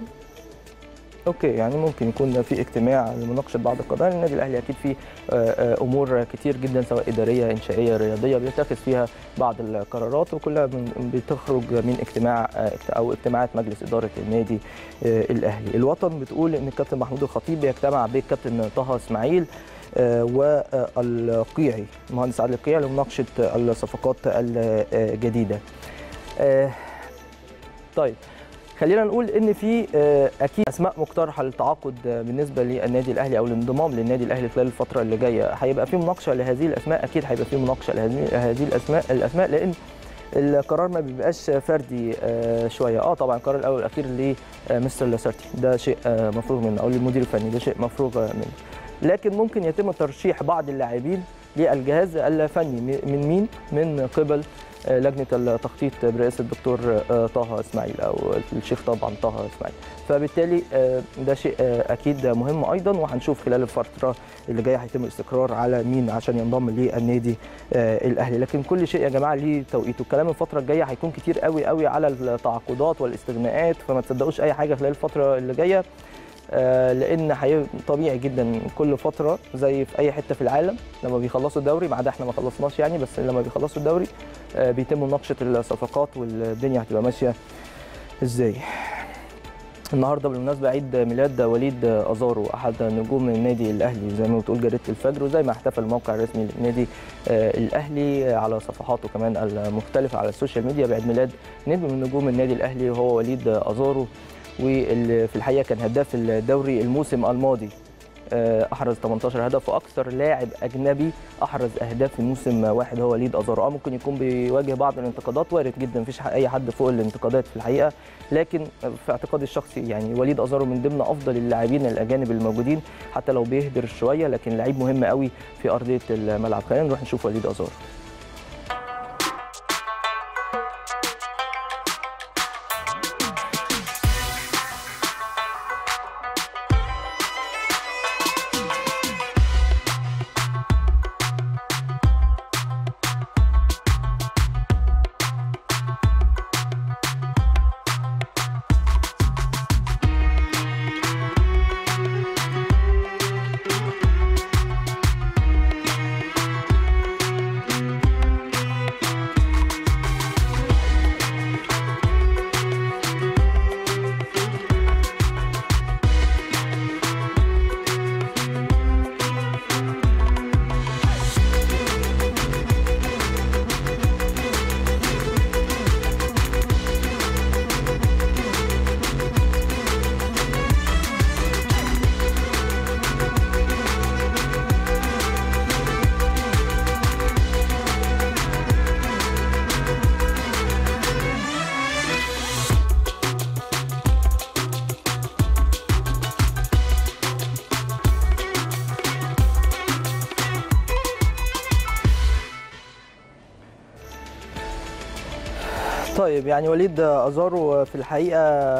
اوكي يعني ممكن يكون في اجتماع لمناقشه بعض القضايا النادي الاهلي اكيد فيه آه، آه، امور كتير جدا سواء اداريه انشائيه رياضيه بيتخذ فيها بعض القرارات وكلها من- بتخرج من اجتماع آه، او اجتماعات مجلس اداره النادي آه، الاهلي الوطن بتقول ان الكابتن محمود الخطيب بيجتمع بالكابتن طه اسماعيل آه، والقيعي المهندس عادل القيعي لمناقشه الصفقات الجديده آه، طيب خلينا نقول ان في آه، اكيد اسماء مقترحه للتعاقد آه، بالنسبه للنادي الاهلي او الانضمام للنادي الاهلي خلال الفتره اللي جايه هيبقى في مناقشه لهذه الاسماء اكيد هيبقى في مناقشه لهذه هذه الاسماء الاسماء لان القرار ما بيبقاش فردي آه، شويه اه طبعا القرار الاول والاخير لمستر لاسارتي ده شيء آه، مفروغ منه او للمدير الفني ده شيء مفروغ آه، منه لكن ممكن يتم ترشيح بعض اللاعبين للجهاز الفني من مين من قبل لجنه التخطيط برئاسه الدكتور طه اسماعيل او الشيخ طبعا طه اسماعيل فبالتالي ده شيء اكيد مهم ايضا وهنشوف خلال الفتره اللي جايه هيتم الاستقرار على مين عشان ينضم للنادي الاهلي لكن كل شيء يا جماعه ليه توقيته الكلام الفتره الجايه هيكون كتير قوي قوي على التعاقدات والاستغناءات فما تصدقوش اي حاجه خلال الفتره اللي جايه لان طبيعي جدا كل فتره زي في اي حته في العالم لما بيخلصوا الدوري ما عدا احنا ما خلصناش يعني بس لما بيخلصوا الدوري بيتم مناقشه الصفقات والدنيا هتبقى ماشيه ازاي النهارده بالمناسبه عيد ميلاد وليد ازارو احد نجوم النادي الاهلي زي ما بتقول جريده الفجر وزي ما احتفل الموقع الرسمي للنادي الاهلي على صفحاته كمان المختلفه على السوشيال ميديا بعيد ميلاد نجم من نجوم النادي الاهلي وهو وليد ازارو واللي في الحقيقه كان هداف الدوري الموسم الماضي احرز 18 هدف واكثر لاعب اجنبي احرز اهداف في موسم واحد هو وليد ازارو اه ممكن يكون بيواجه بعض الانتقادات وارد جدا مفيش اي حد فوق الانتقادات في الحقيقه لكن في اعتقادي الشخصي يعني وليد ازارو من ضمن افضل اللاعبين الاجانب الموجودين حتى لو بيهدر شويه لكن لعيب مهم قوي في ارضيه الملعب خلينا نروح نشوف وليد ازارو طيب يعني وليد ازارو في الحقيقه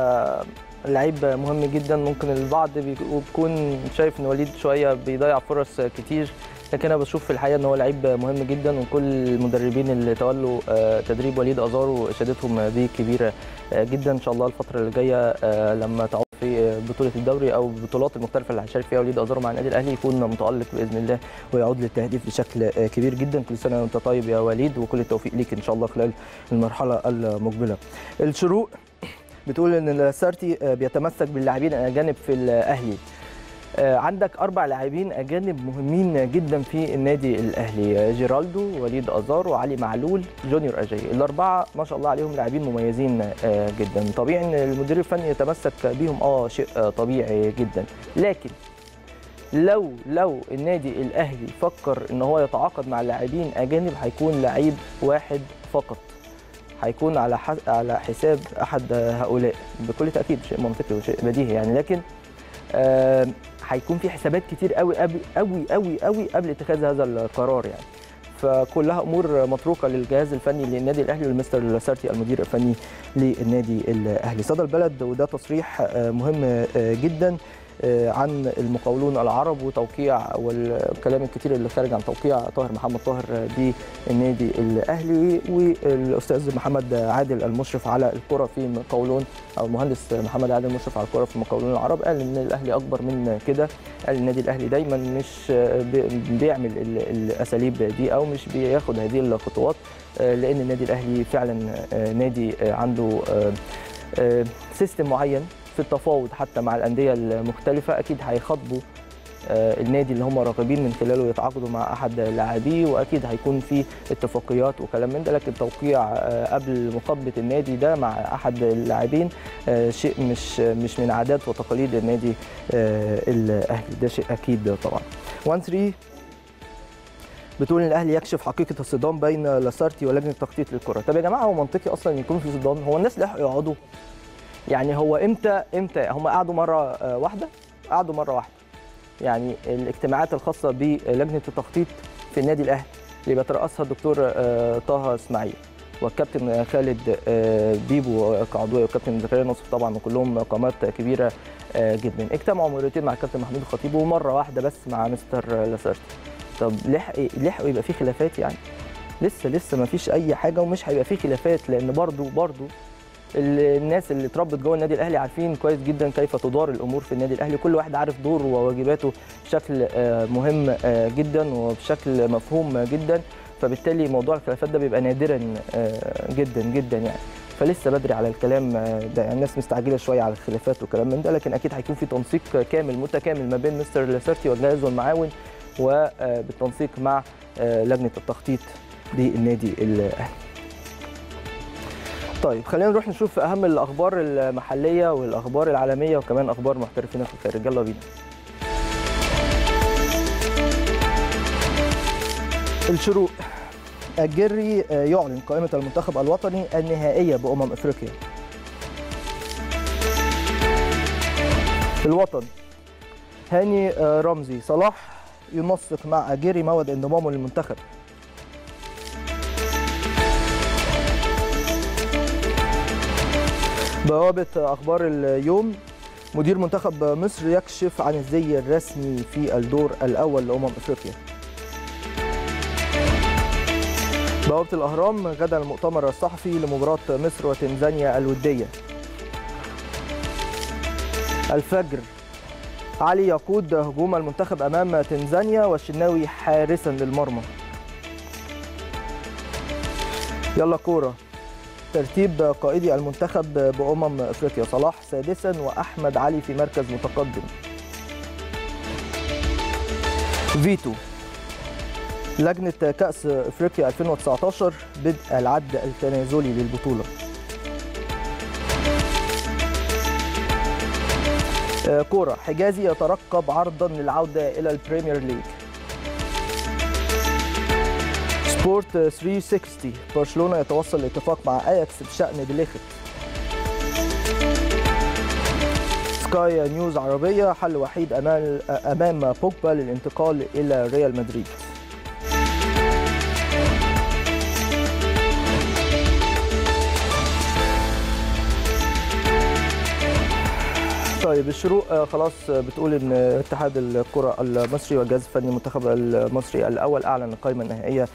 لعيب مهم جدا ممكن البعض بيكون شايف ان وليد شويه بيضيع فرص كتير لكن انا بشوف في الحقيقه ان هو لعيب مهم جدا وكل المدربين اللي تولوا تدريب وليد ازارو اشادتهم بيه كبيره جدا ان شاء الله الفتره اللي جايه لما تعود في بطوله الدوري او البطولات المختلفه اللي هيشارك فيها وليد ازارو مع النادي الاهلي يكون متالق باذن الله ويعود للتهديف بشكل كبير جدا كل سنه وانت طيب يا وليد وكل التوفيق ليك ان شاء الله خلال المرحله المقبله الشروق بتقول ان السارتي بيتمسك باللاعبين الاجانب في الاهلي عندك اربع لاعبين اجانب مهمين جدا في النادي الاهلي جيرالدو وليد ازار وعلي معلول جونيور اجاي الاربعه ما شاء الله عليهم لاعبين مميزين جدا طبيعي ان المدير الفني يتمسك بيهم اه شيء طبيعي جدا لكن لو لو النادي الاهلي فكر ان هو يتعاقد مع لاعبين اجانب هيكون لعيب واحد فقط هيكون على على حساب احد هؤلاء بكل تاكيد شيء منطقي وشيء بديهي يعني لكن آه هيكون في حسابات كتير قوي قوي قوي قوي قوي قبل اتخاذ هذا القرار يعني فكلها امور متروكه للجهاز الفني للنادي الاهلي والمستر لاسارتي المدير الفني للنادي الاهلي صدى البلد وده تصريح مهم جدا عن المقاولون العرب وتوقيع والكلام الكتير اللي خارج عن توقيع طاهر محمد طاهر بالنادي الاهلي والاستاذ محمد عادل المشرف على الكره في المقاولون او المهندس محمد عادل المشرف على الكره في المقاولون العرب قال ان الاهلي اكبر من كده قال النادي الاهلي دايما مش بيعمل الاساليب دي او مش بياخد هذه الخطوات لان النادي الاهلي فعلا نادي عنده سيستم معين في التفاوض حتى مع الانديه المختلفه اكيد هيخاطبوا النادي اللي هم راغبين من خلاله يتعاقدوا مع احد لاعبيه واكيد هيكون في اتفاقيات وكلام من ده لكن توقيع قبل مخاطبه النادي ده مع احد اللاعبين شيء مش مش من عادات وتقاليد النادي الاهلي ده شيء اكيد طبعا 1 3 بتقول ان الاهلي يكشف حقيقه الصدام بين لاسارتي ولجنه تخطيط للكره طب يا جماعه هو منطقي اصلا يكون في صدام هو الناس لحقوا يقعدوا يعني هو امتى امتى هم قعدوا مره واحده قعدوا مره واحده يعني الاجتماعات الخاصه بلجنه التخطيط في النادي الاهلي اللي بيترأسها الدكتور آه، طه اسماعيل والكابتن خالد آه، بيبو كعضويه والكابتن زكريا نصف طبعا وكلهم قامات كبيره آه، جدا اجتمعوا مرتين مع الكابتن محمود الخطيب ومره واحده بس مع مستر لاسارتي طب لحق لحقوا يبقى في خلافات يعني لسه لسه ما فيش اي حاجه ومش هيبقى في خلافات لان برضو برضو ال- الناس اللي اتربت جوه النادي الاهلي عارفين كويس جدا كيف تدار الامور في النادي الاهلي كل واحد عارف دوره وواجباته بشكل آه، مهم آه، جدا وبشكل مفهوم جدا فبالتالي موضوع الخلافات ده بيبقى نادرا آه، جدا جدا يعني فلسه بدري على الكلام آه، ده يعني الناس مستعجله شويه على الخلافات والكلام من ده لكن اكيد هيكون في تنسيق كامل متكامل ما بين مستر لاسارتي وجهازه المعاون وبالتنسيق مع آه، لجنه التخطيط للنادي الاهلي طيب خلينا نروح نشوف اهم الاخبار المحليه والاخبار العالميه وكمان اخبار محترفين في الخارج يلا بينا الشروق الجري يعلن قائمة المنتخب الوطني النهائية بأمم أفريقيا الوطن هاني رمزي صلاح ينسق مع أجيري موعد انضمامه للمنتخب بوابة أخبار اليوم مدير منتخب مصر يكشف عن الزي الرسمي في الدور الأول لأمم أفريقيا بوابة الأهرام غدا المؤتمر الصحفي لمباراة مصر وتنزانيا الودية الفجر علي يقود هجوم المنتخب أمام تنزانيا والشناوي حارسا للمرمى يلا كورة ترتيب قائدي المنتخب بأمم أفريقيا صلاح سادسا وأحمد علي في مركز متقدم فيتو لجنة كأس أفريقيا 2019 بدء العد التنازلي للبطولة آه، كورة حجازي يترقب عرضا للعودة إلى البريمير ليج سبورت 360 برشلونة يتوصل لاتفاق مع اياكس بشأن ديليخت سكاي نيوز عربية حل وحيد أمام أمام بوجبا للانتقال إلى ريال مدريد طيب الشروق آه، خلاص آه، بتقول ان اتحاد الكره المصري والجهاز الفني المنتخب المصري الاول اعلن القائمه النهائيه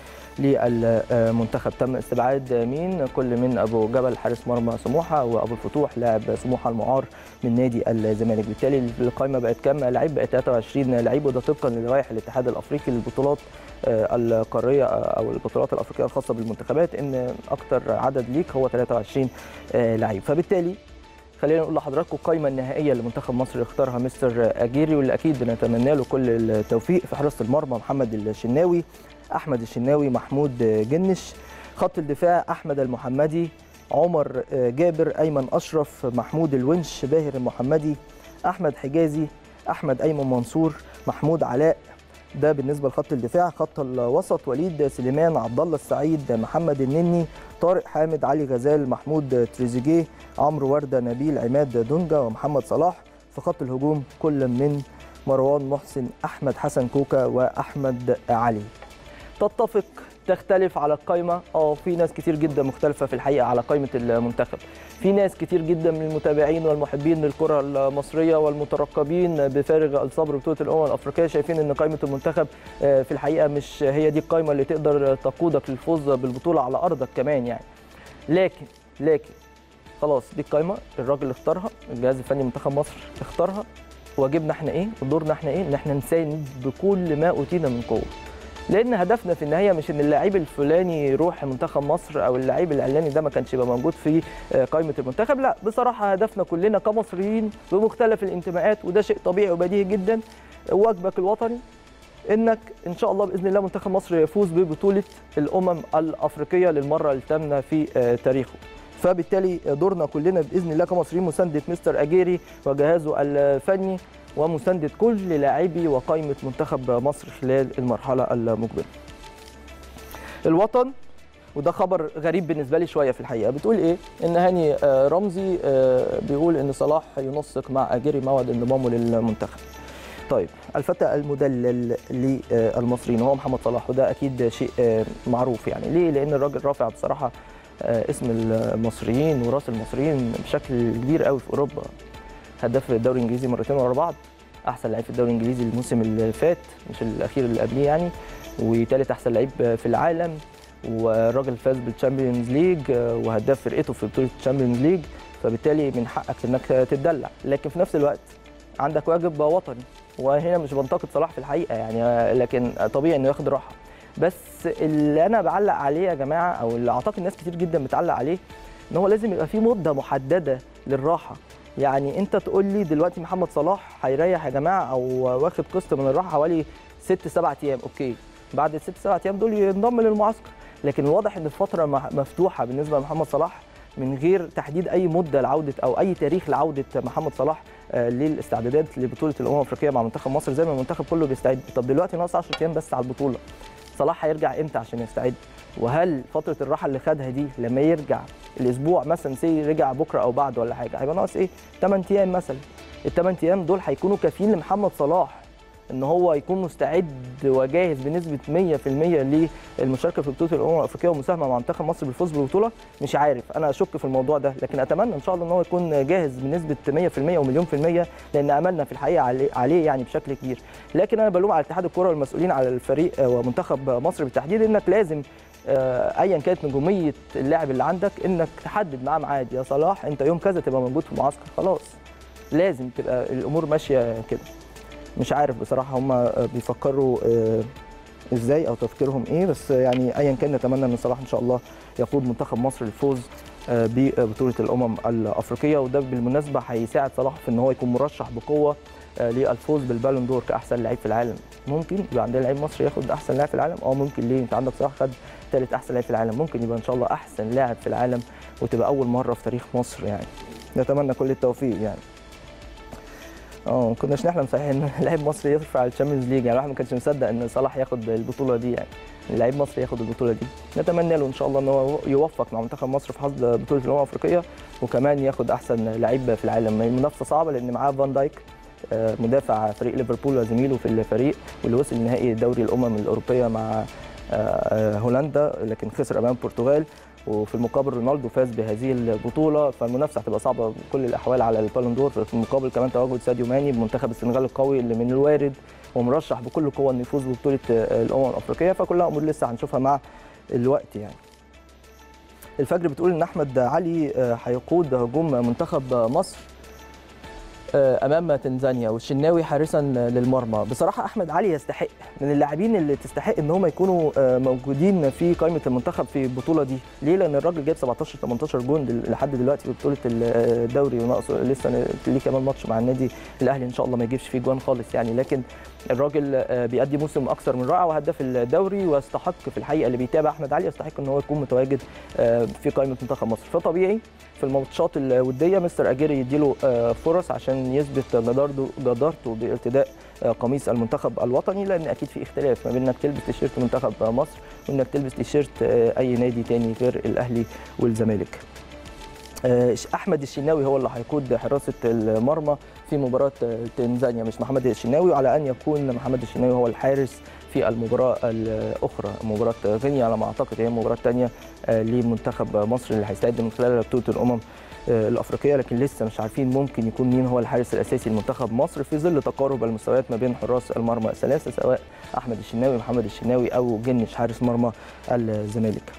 للمنتخب تم استبعاد مين كل من ابو جبل حارس مرمى سموحه وابو الفتوح لاعب سموحه المعار من نادي الزمالك بالتالي القائمه بقت كام لعيب بقت 23 لعيب وده طبقا للوائح الاتحاد الافريقي للبطولات آه، القاريه آه، او البطولات الافريقيه الخاصه بالمنتخبات ان اكتر عدد ليك هو 23 آه، لعيب فبالتالي خلينا نقول لحضراتكم القائمه النهائيه لمنتخب مصر اختارها مستر اجيري واللي اكيد بنتمنى له كل التوفيق في حراسه المرمى محمد الشناوي احمد الشناوي محمود جنش خط الدفاع احمد المحمدي عمر جابر ايمن اشرف محمود الونش باهر المحمدي احمد حجازي احمد ايمن منصور محمود علاء ده بالنسبه لخط الدفاع خط الوسط وليد سليمان عبد الله السعيد محمد النني طارق حامد علي غزال محمود تريزيجيه عمرو ورده نبيل عماد دونجا ومحمد صلاح في خط الهجوم كل من مروان محسن احمد حسن كوكا واحمد علي تتفق تختلف على القائمه اه في ناس كتير جدا مختلفه في الحقيقه على قائمه المنتخب في ناس كتير جدا من المتابعين والمحبين للكره المصريه والمترقبين بفارغ الصبر بطوله الامم الافريقيه شايفين ان قائمه المنتخب آه، في الحقيقه مش هي دي القائمه اللي تقدر تقودك للفوز بالبطوله على ارضك كمان يعني لكن لكن خلاص دي القائمه الراجل اختارها الجهاز الفني منتخب مصر اختارها واجبنا احنا ايه ودورنا احنا ايه ان احنا نساند بكل ما اوتينا من قوه لان هدفنا في النهايه مش ان اللاعب الفلاني يروح منتخب مصر او اللاعب العلاني ده ما كانش يبقى موجود في آه، قائمه المنتخب لا بصراحه هدفنا كلنا كمصريين بمختلف الانتماءات وده شيء طبيعي وبديهي جدا واجبك الوطني انك ان شاء الله باذن الله منتخب مصر يفوز ببطوله الامم الافريقيه للمره الثامنه في آه، تاريخه فبالتالي دورنا كلنا باذن الله كمصريين مسانده مستر اجيري وجهازه الفني ومسانده كل لاعبي وقائمه منتخب مصر خلال المرحله المقبله. الوطن وده خبر غريب بالنسبه لي شويه في الحقيقه بتقول ايه ان هاني آه، رمزي آه، بيقول ان صلاح ينسق مع اجيري موعد انضمامه للمنتخب طيب الفتى المدلل للمصريين هو محمد صلاح وده اكيد شيء معروف يعني ليه لان الراجل رافع بصراحه اسم المصريين وراس المصريين بشكل كبير قوي في اوروبا هداف الدوري الانجليزي مرتين ورا بعض احسن لعيب في الدوري الانجليزي الموسم اللي فات مش الاخير اللي قبليه يعني وثالث احسن لعيب في العالم والراجل فاز بالتشامبيونز ليج وهداف فرقته في بطوله التشامبيونز ليج فبالتالي من حقك انك تتدلع لكن في نفس الوقت عندك واجب وطني وهنا مش بنتقد صلاح في الحقيقه يعني لكن طبيعي انه ياخد راحه بس اللي انا بعلق عليه يا جماعه او اللي اعتقد ناس كتير جدا بتعلق عليه ان هو لازم يبقى في مده محدده للراحه يعني انت تقول لي دلوقتي محمد صلاح هيريح يا جماعه او واخد قسط من الراحه حوالي ست سبع ايام اوكي بعد الست سبع ايام دول ينضم للمعسكر لكن الواضح ان الفتره مفتوحه بالنسبه لمحمد صلاح من غير تحديد اي مده لعوده او اي تاريخ لعوده محمد صلاح للاستعدادات لبطوله الامم الافريقيه مع منتخب مصر زي ما المنتخب كله بيستعد طب دلوقتي ناقص 10 ايام بس على البطوله صلاح هيرجع امتى عشان يستعد وهل فتره الراحه اللي خدها دي لما يرجع الاسبوع مثلا سي رجع بكره او بعد ولا حاجه هيبقى ناقص ايه 8 ايام مثلا الثمان ايام دول هيكونوا كافيين لمحمد صلاح ان هو يكون مستعد وجاهز بنسبه 100% للمشاركه في بطوله الامم الافريقيه والمساهمه مع منتخب مصر بالفوز بالبطوله مش عارف انا اشك في الموضوع ده لكن اتمنى ان شاء الله ان هو يكون جاهز بنسبه 100% ومليون في الميه لان املنا في الحقيقه عليه, عليه يعني بشكل كبير لكن انا بلوم على اتحاد الكره والمسؤولين على الفريق ومنتخب مصر بالتحديد انك لازم ايا كانت نجوميه اللاعب اللي عندك انك تحدد معاه ميعاد يا صلاح انت يوم كذا تبقى موجود في المعسكر خلاص لازم تبقى الامور ماشيه كده مش عارف بصراحه هم بيفكروا ازاي او تفكيرهم ايه بس يعني ايا كان نتمنى ان صلاح ان شاء الله يقود منتخب مصر للفوز ببطوله الامم الافريقيه وده بالمناسبه هيساعد صلاح في ان هو يكون مرشح بقوه للفوز بالبالون دور كاحسن لعيب في العالم ممكن يبقى عندنا لعيب مصري ياخد احسن لاعب في العالم اه ممكن ليه انت عندك صلاح خد ثالث احسن لاعب في العالم ممكن يبقى ان شاء الله احسن لاعب في العالم وتبقى اول مره في تاريخ مصر يعني نتمنى كل التوفيق يعني اه ما كناش نحلم صحيح ان لعيب مصري يرفع الشامبيونز ليج يعني الواحد ما كانش مصدق ان صلاح ياخد البطوله دي يعني لعيب مصري ياخد البطوله دي نتمنى له ان شاء الله ان هو يوفق مع منتخب مصر في حظ بطوله الامم الافريقيه وكمان ياخد احسن لعيب في العالم المنافسه صعبه لان معاه فان دايك مدافع فريق ليفربول وزميله في الفريق واللي وصل نهائي دوري الامم الاوروبيه مع هولندا لكن خسر امام البرتغال وفي المقابل رونالدو فاز بهذه البطوله فالمنافسه هتبقى صعبه بكل الاحوال على البالون دور في المقابل كمان تواجد ساديو ماني بمنتخب السنغال القوي اللي من الوارد ومرشح بكل قوه انه يفوز ببطوله الامم الافريقيه فكلها امور لسه هنشوفها مع الوقت يعني الفجر بتقول ان احمد علي هيقود هجوم منتخب مصر امام تنزانيا والشناوي حارسا للمرمى بصراحه احمد علي يستحق من اللاعبين اللي تستحق ان هم يكونوا موجودين في قائمه المنتخب في البطوله دي ليه لان الراجل جايب 17 18 جون لحد دلوقتي في بطوله الدوري وناقصه لسه ليه كمان ماتش مع النادي الاهلي ان شاء الله ما يجيبش فيه جوان خالص يعني لكن الراجل بيأدي موسم اكثر من رائع وهداف الدوري ويستحق في الحقيقه اللي بيتابع احمد علي يستحق ان هو يكون متواجد في قائمه منتخب مصر فطبيعي في الماتشات الوديه مستر اجيري يديله فرص عشان يثبت جدارته جدارته بارتداء قميص المنتخب الوطني لان اكيد في اختلاف ما بين انك تلبس تيشيرت منتخب مصر وانك تلبس تيشيرت اي نادي تاني غير الاهلي والزمالك. احمد الشناوي هو اللي هيقود حراسه المرمى في مباراه تنزانيا مش محمد الشناوي وعلى ان يكون محمد الشناوي هو الحارس في المباراه الاخرى مباراه غينيا على ما اعتقد هي المباراه الثانيه لمنتخب مصر اللي هيستعد من خلال بطوله الامم الافريقيه لكن لسه مش عارفين ممكن يكون مين هو الحارس الاساسي لمنتخب مصر في ظل تقارب المستويات ما بين حراس المرمى الثلاثه سواء احمد الشناوي محمد الشناوي او جنش حارس مرمى الزمالك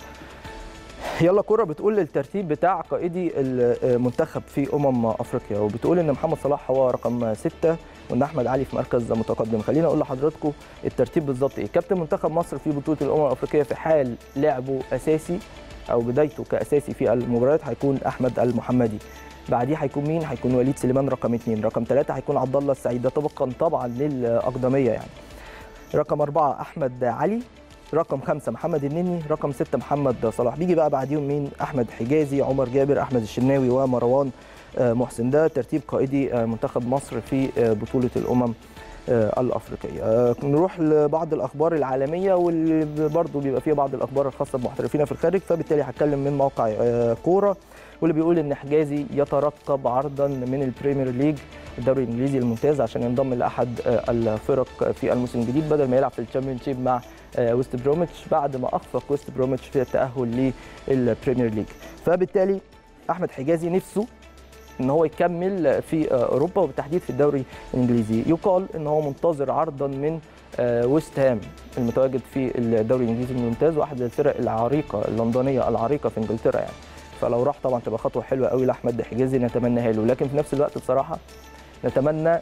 يلا كوره بتقول الترتيب بتاع قائدي المنتخب في امم افريقيا وبتقول ان محمد صلاح هو رقم ستة وان احمد علي في مركز متقدم خلينا اقول لحضراتكم الترتيب بالظبط ايه كابتن منتخب مصر في بطوله الامم الافريقيه في حال لعبه اساسي او بدايته كاساسي في المباريات هيكون احمد المحمدي بعديه هيكون مين هيكون وليد سليمان رقم اثنين رقم ثلاثة هيكون عبد الله السعيد ده طبقا طبعا للاقدميه يعني رقم أربعة أحمد علي رقم خمسة محمد النني رقم ستة محمد صلاح بيجي بقى بعديهم مين أحمد حجازي عمر جابر أحمد الشناوي ومروان محسن ده ترتيب قائدي منتخب مصر في بطولة الأمم الافريقيه نروح لبعض الاخبار العالميه واللي برضه بيبقى فيها بعض الاخبار الخاصه بمحترفين في الخارج فبالتالي هتكلم من موقع كوره واللي بيقول ان حجازي يترقب عرضا من البريمير ليج الدوري الانجليزي الممتاز عشان ينضم لاحد الفرق في الموسم الجديد بدل ما يلعب في الشامبيونشيب مع ويست بروميتش بعد ما اخفق ويست بروميتش في التاهل للبريمير ليج فبالتالي احمد حجازي نفسه ان هو يكمل في اوروبا وبالتحديد في الدوري الانجليزي يقال ان هو منتظر عرضا من ويست هام المتواجد في الدوري الانجليزي الممتاز واحد الفرق العريقه اللندنيه العريقه في انجلترا يعني فلو راح طبعا تبقى خطوه حلوه قوي لاحمد حجازي نتمناها له لكن في نفس الوقت بصراحه نتمنى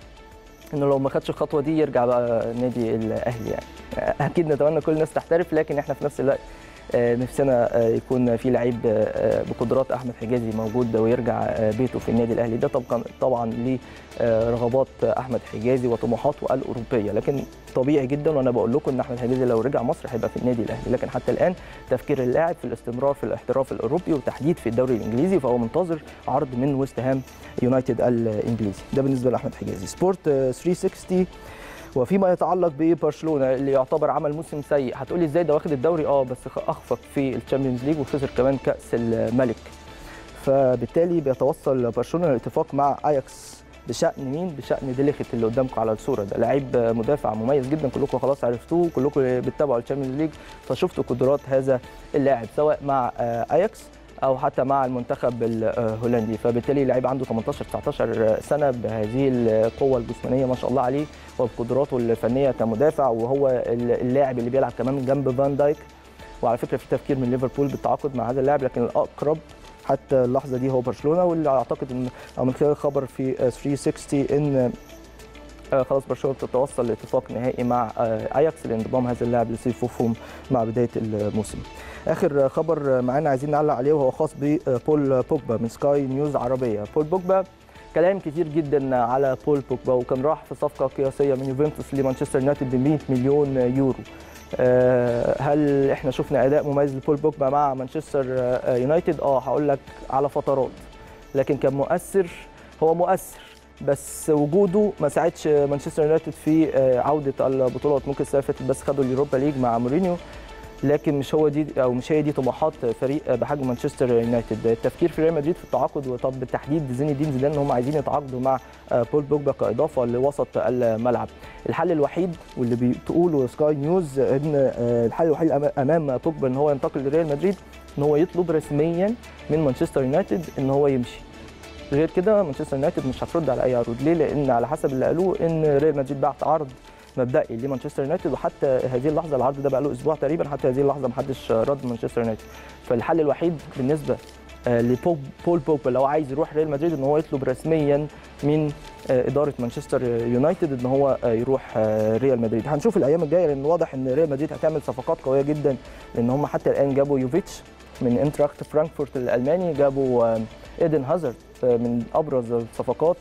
انه لو ما خدش الخطوه دي يرجع بقى نادي الاهلي يعني اكيد نتمنى كل الناس تحترف لكن احنا في نفس الوقت نفسنا يكون في لعيب بقدرات احمد حجازي موجود ويرجع بيته في النادي الاهلي ده طبعا طبعا لرغبات احمد حجازي وطموحاته الاوروبيه لكن طبيعي جدا وانا بقول لكم ان احمد حجازي لو رجع مصر هيبقى في النادي الاهلي لكن حتى الان تفكير اللاعب في الاستمرار في الاحتراف الاوروبي وتحديد في الدوري الانجليزي فهو منتظر عرض من ويست هام يونايتد الانجليزي ده بالنسبه لاحمد حجازي سبورت 360 وفيما يتعلق ببرشلونه اللي يعتبر عمل موسم سيء هتقولي ازاي ده واخد الدوري اه بس اخفق في الشامبيونز ليج وخسر كمان كاس الملك فبالتالي بيتوصل برشلونه للاتفاق مع اياكس بشان مين بشان ديليخت اللي قدامكم على الصوره ده لعيب مدافع مميز جدا كلكم خلاص عرفتوه كلكم بتتابعوا الشامبيونز ليج فشفتوا قدرات هذا اللاعب سواء مع اياكس او حتى مع المنتخب الهولندي فبالتالي لعيب عنده 18 19 سنه بهذه القوه الجسمانيه ما شاء الله عليه وبقدراته الفنيه كمدافع وهو اللاعب اللي بيلعب كمان جنب فان دايك وعلى فكره في تفكير من ليفربول بالتعاقد مع هذا اللاعب لكن الاقرب حتى اللحظه دي هو برشلونه واللي اعتقد ان او من خلال خبر في 360 ان خلاص برشلونه بتتوصل لاتفاق نهائي مع اياكس لانضمام هذا اللاعب لصفوفهم مع بدايه الموسم. اخر خبر معانا عايزين نعلق عليه وهو خاص ببول بوجبا من سكاي نيوز عربيه. بول بوجبا كلام كتير جدا على بول بوجبا وكان راح في صفقه قياسيه من يوفنتوس لمانشستر يونايتد ب 100 مليون يورو. هل احنا شفنا اداء مميز لبول بوجبا مع مانشستر يونايتد؟ اه هقول لك على فترات لكن كان مؤثر هو مؤثر بس وجوده ما ساعدش مانشستر يونايتد في عوده البطولات ممكن السنه اللي فاتت بس خدوا اليوروبا ليج مع مورينيو لكن مش هو دي او مش هي دي طموحات فريق بحجم مانشستر يونايتد التفكير في ريال مدريد في التعاقد وطب بالتحديد زين الدين زيدان ان هم عايزين يتعاقدوا مع بول بوجبا كاضافه لوسط الملعب الحل الوحيد واللي بتقوله سكاي نيوز ان الحل الوحيد امام بوجبا ان هو ينتقل لريال مدريد ان هو يطلب رسميا من مانشستر يونايتد ان هو يمشي غير كده مانشستر يونايتد مش هترد على اي عروض ليه لان على حسب اللي قالوه ان ريال مدريد بعت عرض مبدئي لمانشستر يونايتد وحتى هذه اللحظه العرض ده بقى له اسبوع تقريبا حتى هذه اللحظه ما حدش رد مانشستر يونايتد فالحل الوحيد بالنسبه لبول بوجبا لو عايز يروح ريال مدريد ان هو يطلب رسميا من اداره مانشستر يونايتد ان هو يروح ريال مدريد هنشوف الايام الجايه لان واضح ان ريال مدريد هتعمل صفقات قويه جدا لان هم حتى الان جابوا يوفيتش من انتراكت فرانكفورت الالماني جابوا ايدن هازارد من ابرز الصفقات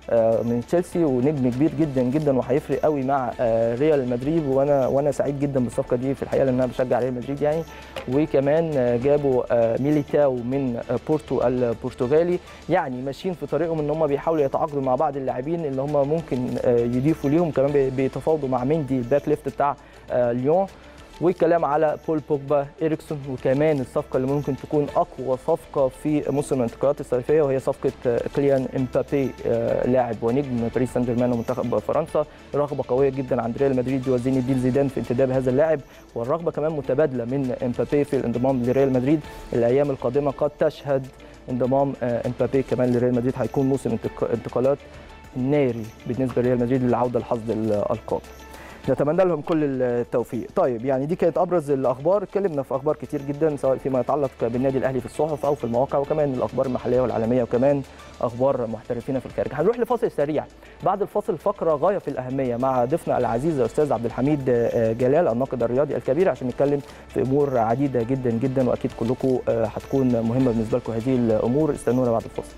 من تشيلسي ونجم كبير جدا جدا وهيفرق قوي مع ريال مدريد وانا وانا سعيد جدا بالصفقه دي في الحقيقه لان انا بشجع ريال مدريد يعني وكمان جابوا ميليتاو من بورتو البرتغالي يعني ماشيين في طريقهم ان هم بيحاولوا يتعاقدوا مع بعض اللاعبين اللي هم ممكن يضيفوا ليهم كمان بيتفاوضوا مع ميندي الباك ليفت بتاع ليون والكلام على بول بوجبا إريكسون وكمان الصفقة اللي ممكن تكون أقوى صفقة في موسم الانتقالات الصيفية وهي صفقة كليان امبابي لاعب ونجم باريس سان جيرمان ومنتخب فرنسا رغبة قوية جدا عند ريال مدريد وزين الدين زيدان في انتداب هذا اللاعب والرغبة كمان متبادلة من امبابي في الانضمام لريال مدريد الأيام القادمة قد تشهد انضمام امبابي كمان لريال مدريد هيكون موسم انتقالات ناري بالنسبة لريال مدريد للعودة لحصد الألقاب نتمنى لهم كل التوفيق طيب يعني دي كانت ابرز الاخبار اتكلمنا في اخبار كتير جدا سواء فيما يتعلق بالنادي الاهلي في الصحف او في المواقع وكمان الاخبار المحليه والعالميه وكمان اخبار محترفين في الخارج هنروح لفاصل سريع بعد الفاصل فقره غايه في الاهميه مع ضيفنا العزيز الاستاذ عبد الحميد جلال الناقد الرياضي الكبير عشان نتكلم في امور عديده جدا جدا واكيد كلكم هتكون مهمه بالنسبه لكم هذه الامور استنونا بعد الفاصل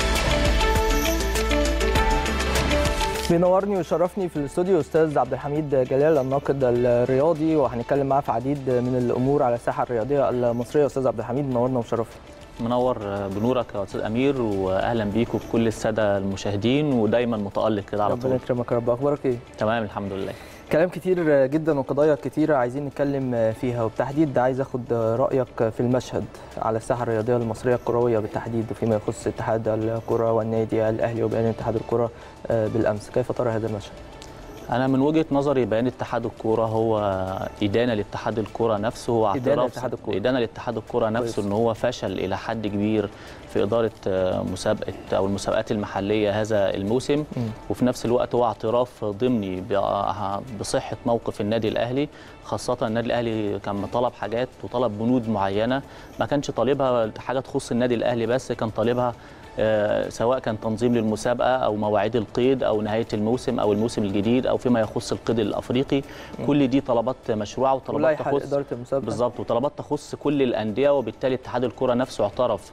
بينورني ويشرفني في الاستوديو استاذ عبد الحميد جلال الناقد الرياضي وهنتكلم معاه في عديد من الامور على الساحه الرياضيه المصريه استاذ عبد الحميد منورنا وشرفنا منور بنورك يا استاذ امير واهلا بيكم بكل الساده المشاهدين ودايما متالق كده على ربنا طول يكرمك يا رب اخبارك ايه تمام الحمد لله كلام كتير جدا وقضايا كتيرة عايزين نتكلم فيها وبالتحديد عايز اخد رأيك في المشهد على الساحة الرياضية المصرية الكروية بالتحديد وفيما يخص اتحاد الكرة والنادي الأهلي وبيان اتحاد الكرة بالأمس كيف ترى هذا المشهد؟ انا من وجهه نظري بيان اتحاد الكوره هو ادانه لاتحاد الكوره نفسه هو إدانة اعتراف لاتحاد الكورة. ادانه لاتحاد الكوره نفسه كويس. ان هو فشل الى حد كبير في اداره آه، مسابقه او المسابقات المحليه هذا الموسم مم. وفي نفس الوقت هو اعتراف ضمني ب- بصحه موقف النادي الاهلي خاصه النادي الاهلي كان مطالب حاجات وطلب بنود معينه ما كانش طالبها حاجه تخص النادي الاهلي بس كان طالبها آه، سواء كان تنظيم للمسابقه او مواعيد القيد او نهايه الموسم او الموسم الجديد او فيما يخص القيد الافريقي كل دي طلبات مشروعه وطلبات ولائحة تخص إدارة المسابقة بالظبط وطلبات تخص كل الانديه وبالتالي اتحاد الكره نفسه اعترف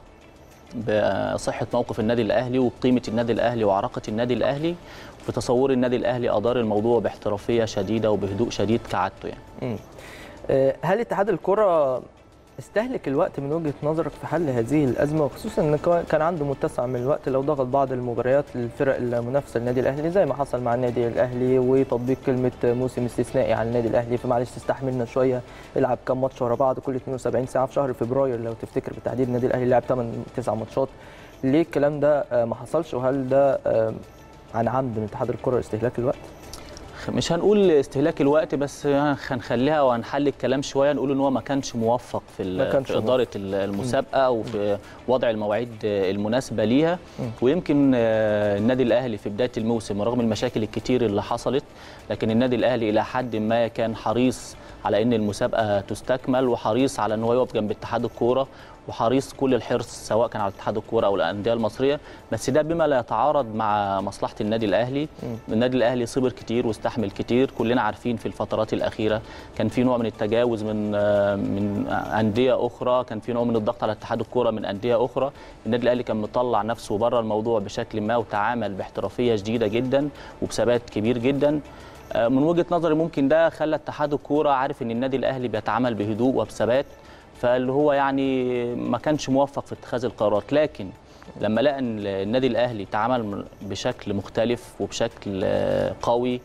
بصحه موقف النادي الاهلي وبقيمه النادي الاهلي وعراقه النادي الاهلي وفي تصور النادي الاهلي ادار الموضوع باحترافيه شديده وبهدوء شديد كعادته يعني مم. آه، هل اتحاد الكرة استهلك الوقت من وجهة نظرك في حل هذه الأزمة وخصوصا أن كان- كان عنده متسع من الوقت لو ضغط بعض المباريات للفرق المنافسة للنادي الأهلي زي ما حصل مع النادي الأهلي وتطبيق كلمة موسم استثنائي على النادي الأهلي فمعلش تستحملنا شوية العب كام ماتش ورا بعض كل 72 ساعة في شهر فبراير لو تفتكر بالتحديد النادي الأهلي لعب 8 9 ماتشات ليه الكلام ده آه، ما حصلش وهل ده آه، عن عمد من اتحاد الكرة استهلاك الوقت؟ مش هنقول استهلاك الوقت بس هنخليها وهنحل الكلام شويه نقول ان هو ما كانش موفق في, ال- ما كانش في اداره المسابقه وفي وضع المواعيد المناسبه ليها مم. ويمكن آه، النادي الاهلي في بدايه الموسم رغم المشاكل الكتير اللي حصلت لكن النادي الاهلي الى حد ما كان حريص على ان المسابقه تستكمل وحريص على ان هو يقف جنب اتحاد الكوره وحريص كل الحرص سواء كان على اتحاد الكوره او الانديه المصريه بس ده بما لا يتعارض مع مصلحه النادي الاهلي النادي الاهلي صبر كتير واستحمل كتير كلنا عارفين في الفترات الاخيره كان في نوع من التجاوز من آه، من انديه اخرى كان في نوع من الضغط على اتحاد الكوره من انديه اخرى النادي الاهلي كان مطلع نفسه بره الموضوع بشكل ما وتعامل باحترافيه شديده جدا وبثبات كبير جدا آه، من وجهه نظري ممكن ده خلى اتحاد الكوره عارف ان النادي الاهلي بيتعامل بهدوء وبثبات فاللي هو يعني ما كانش موفق في اتخاذ القرارات لكن لما لقى ان النادي الاهلي تعامل بشكل مختلف وبشكل آه، قوي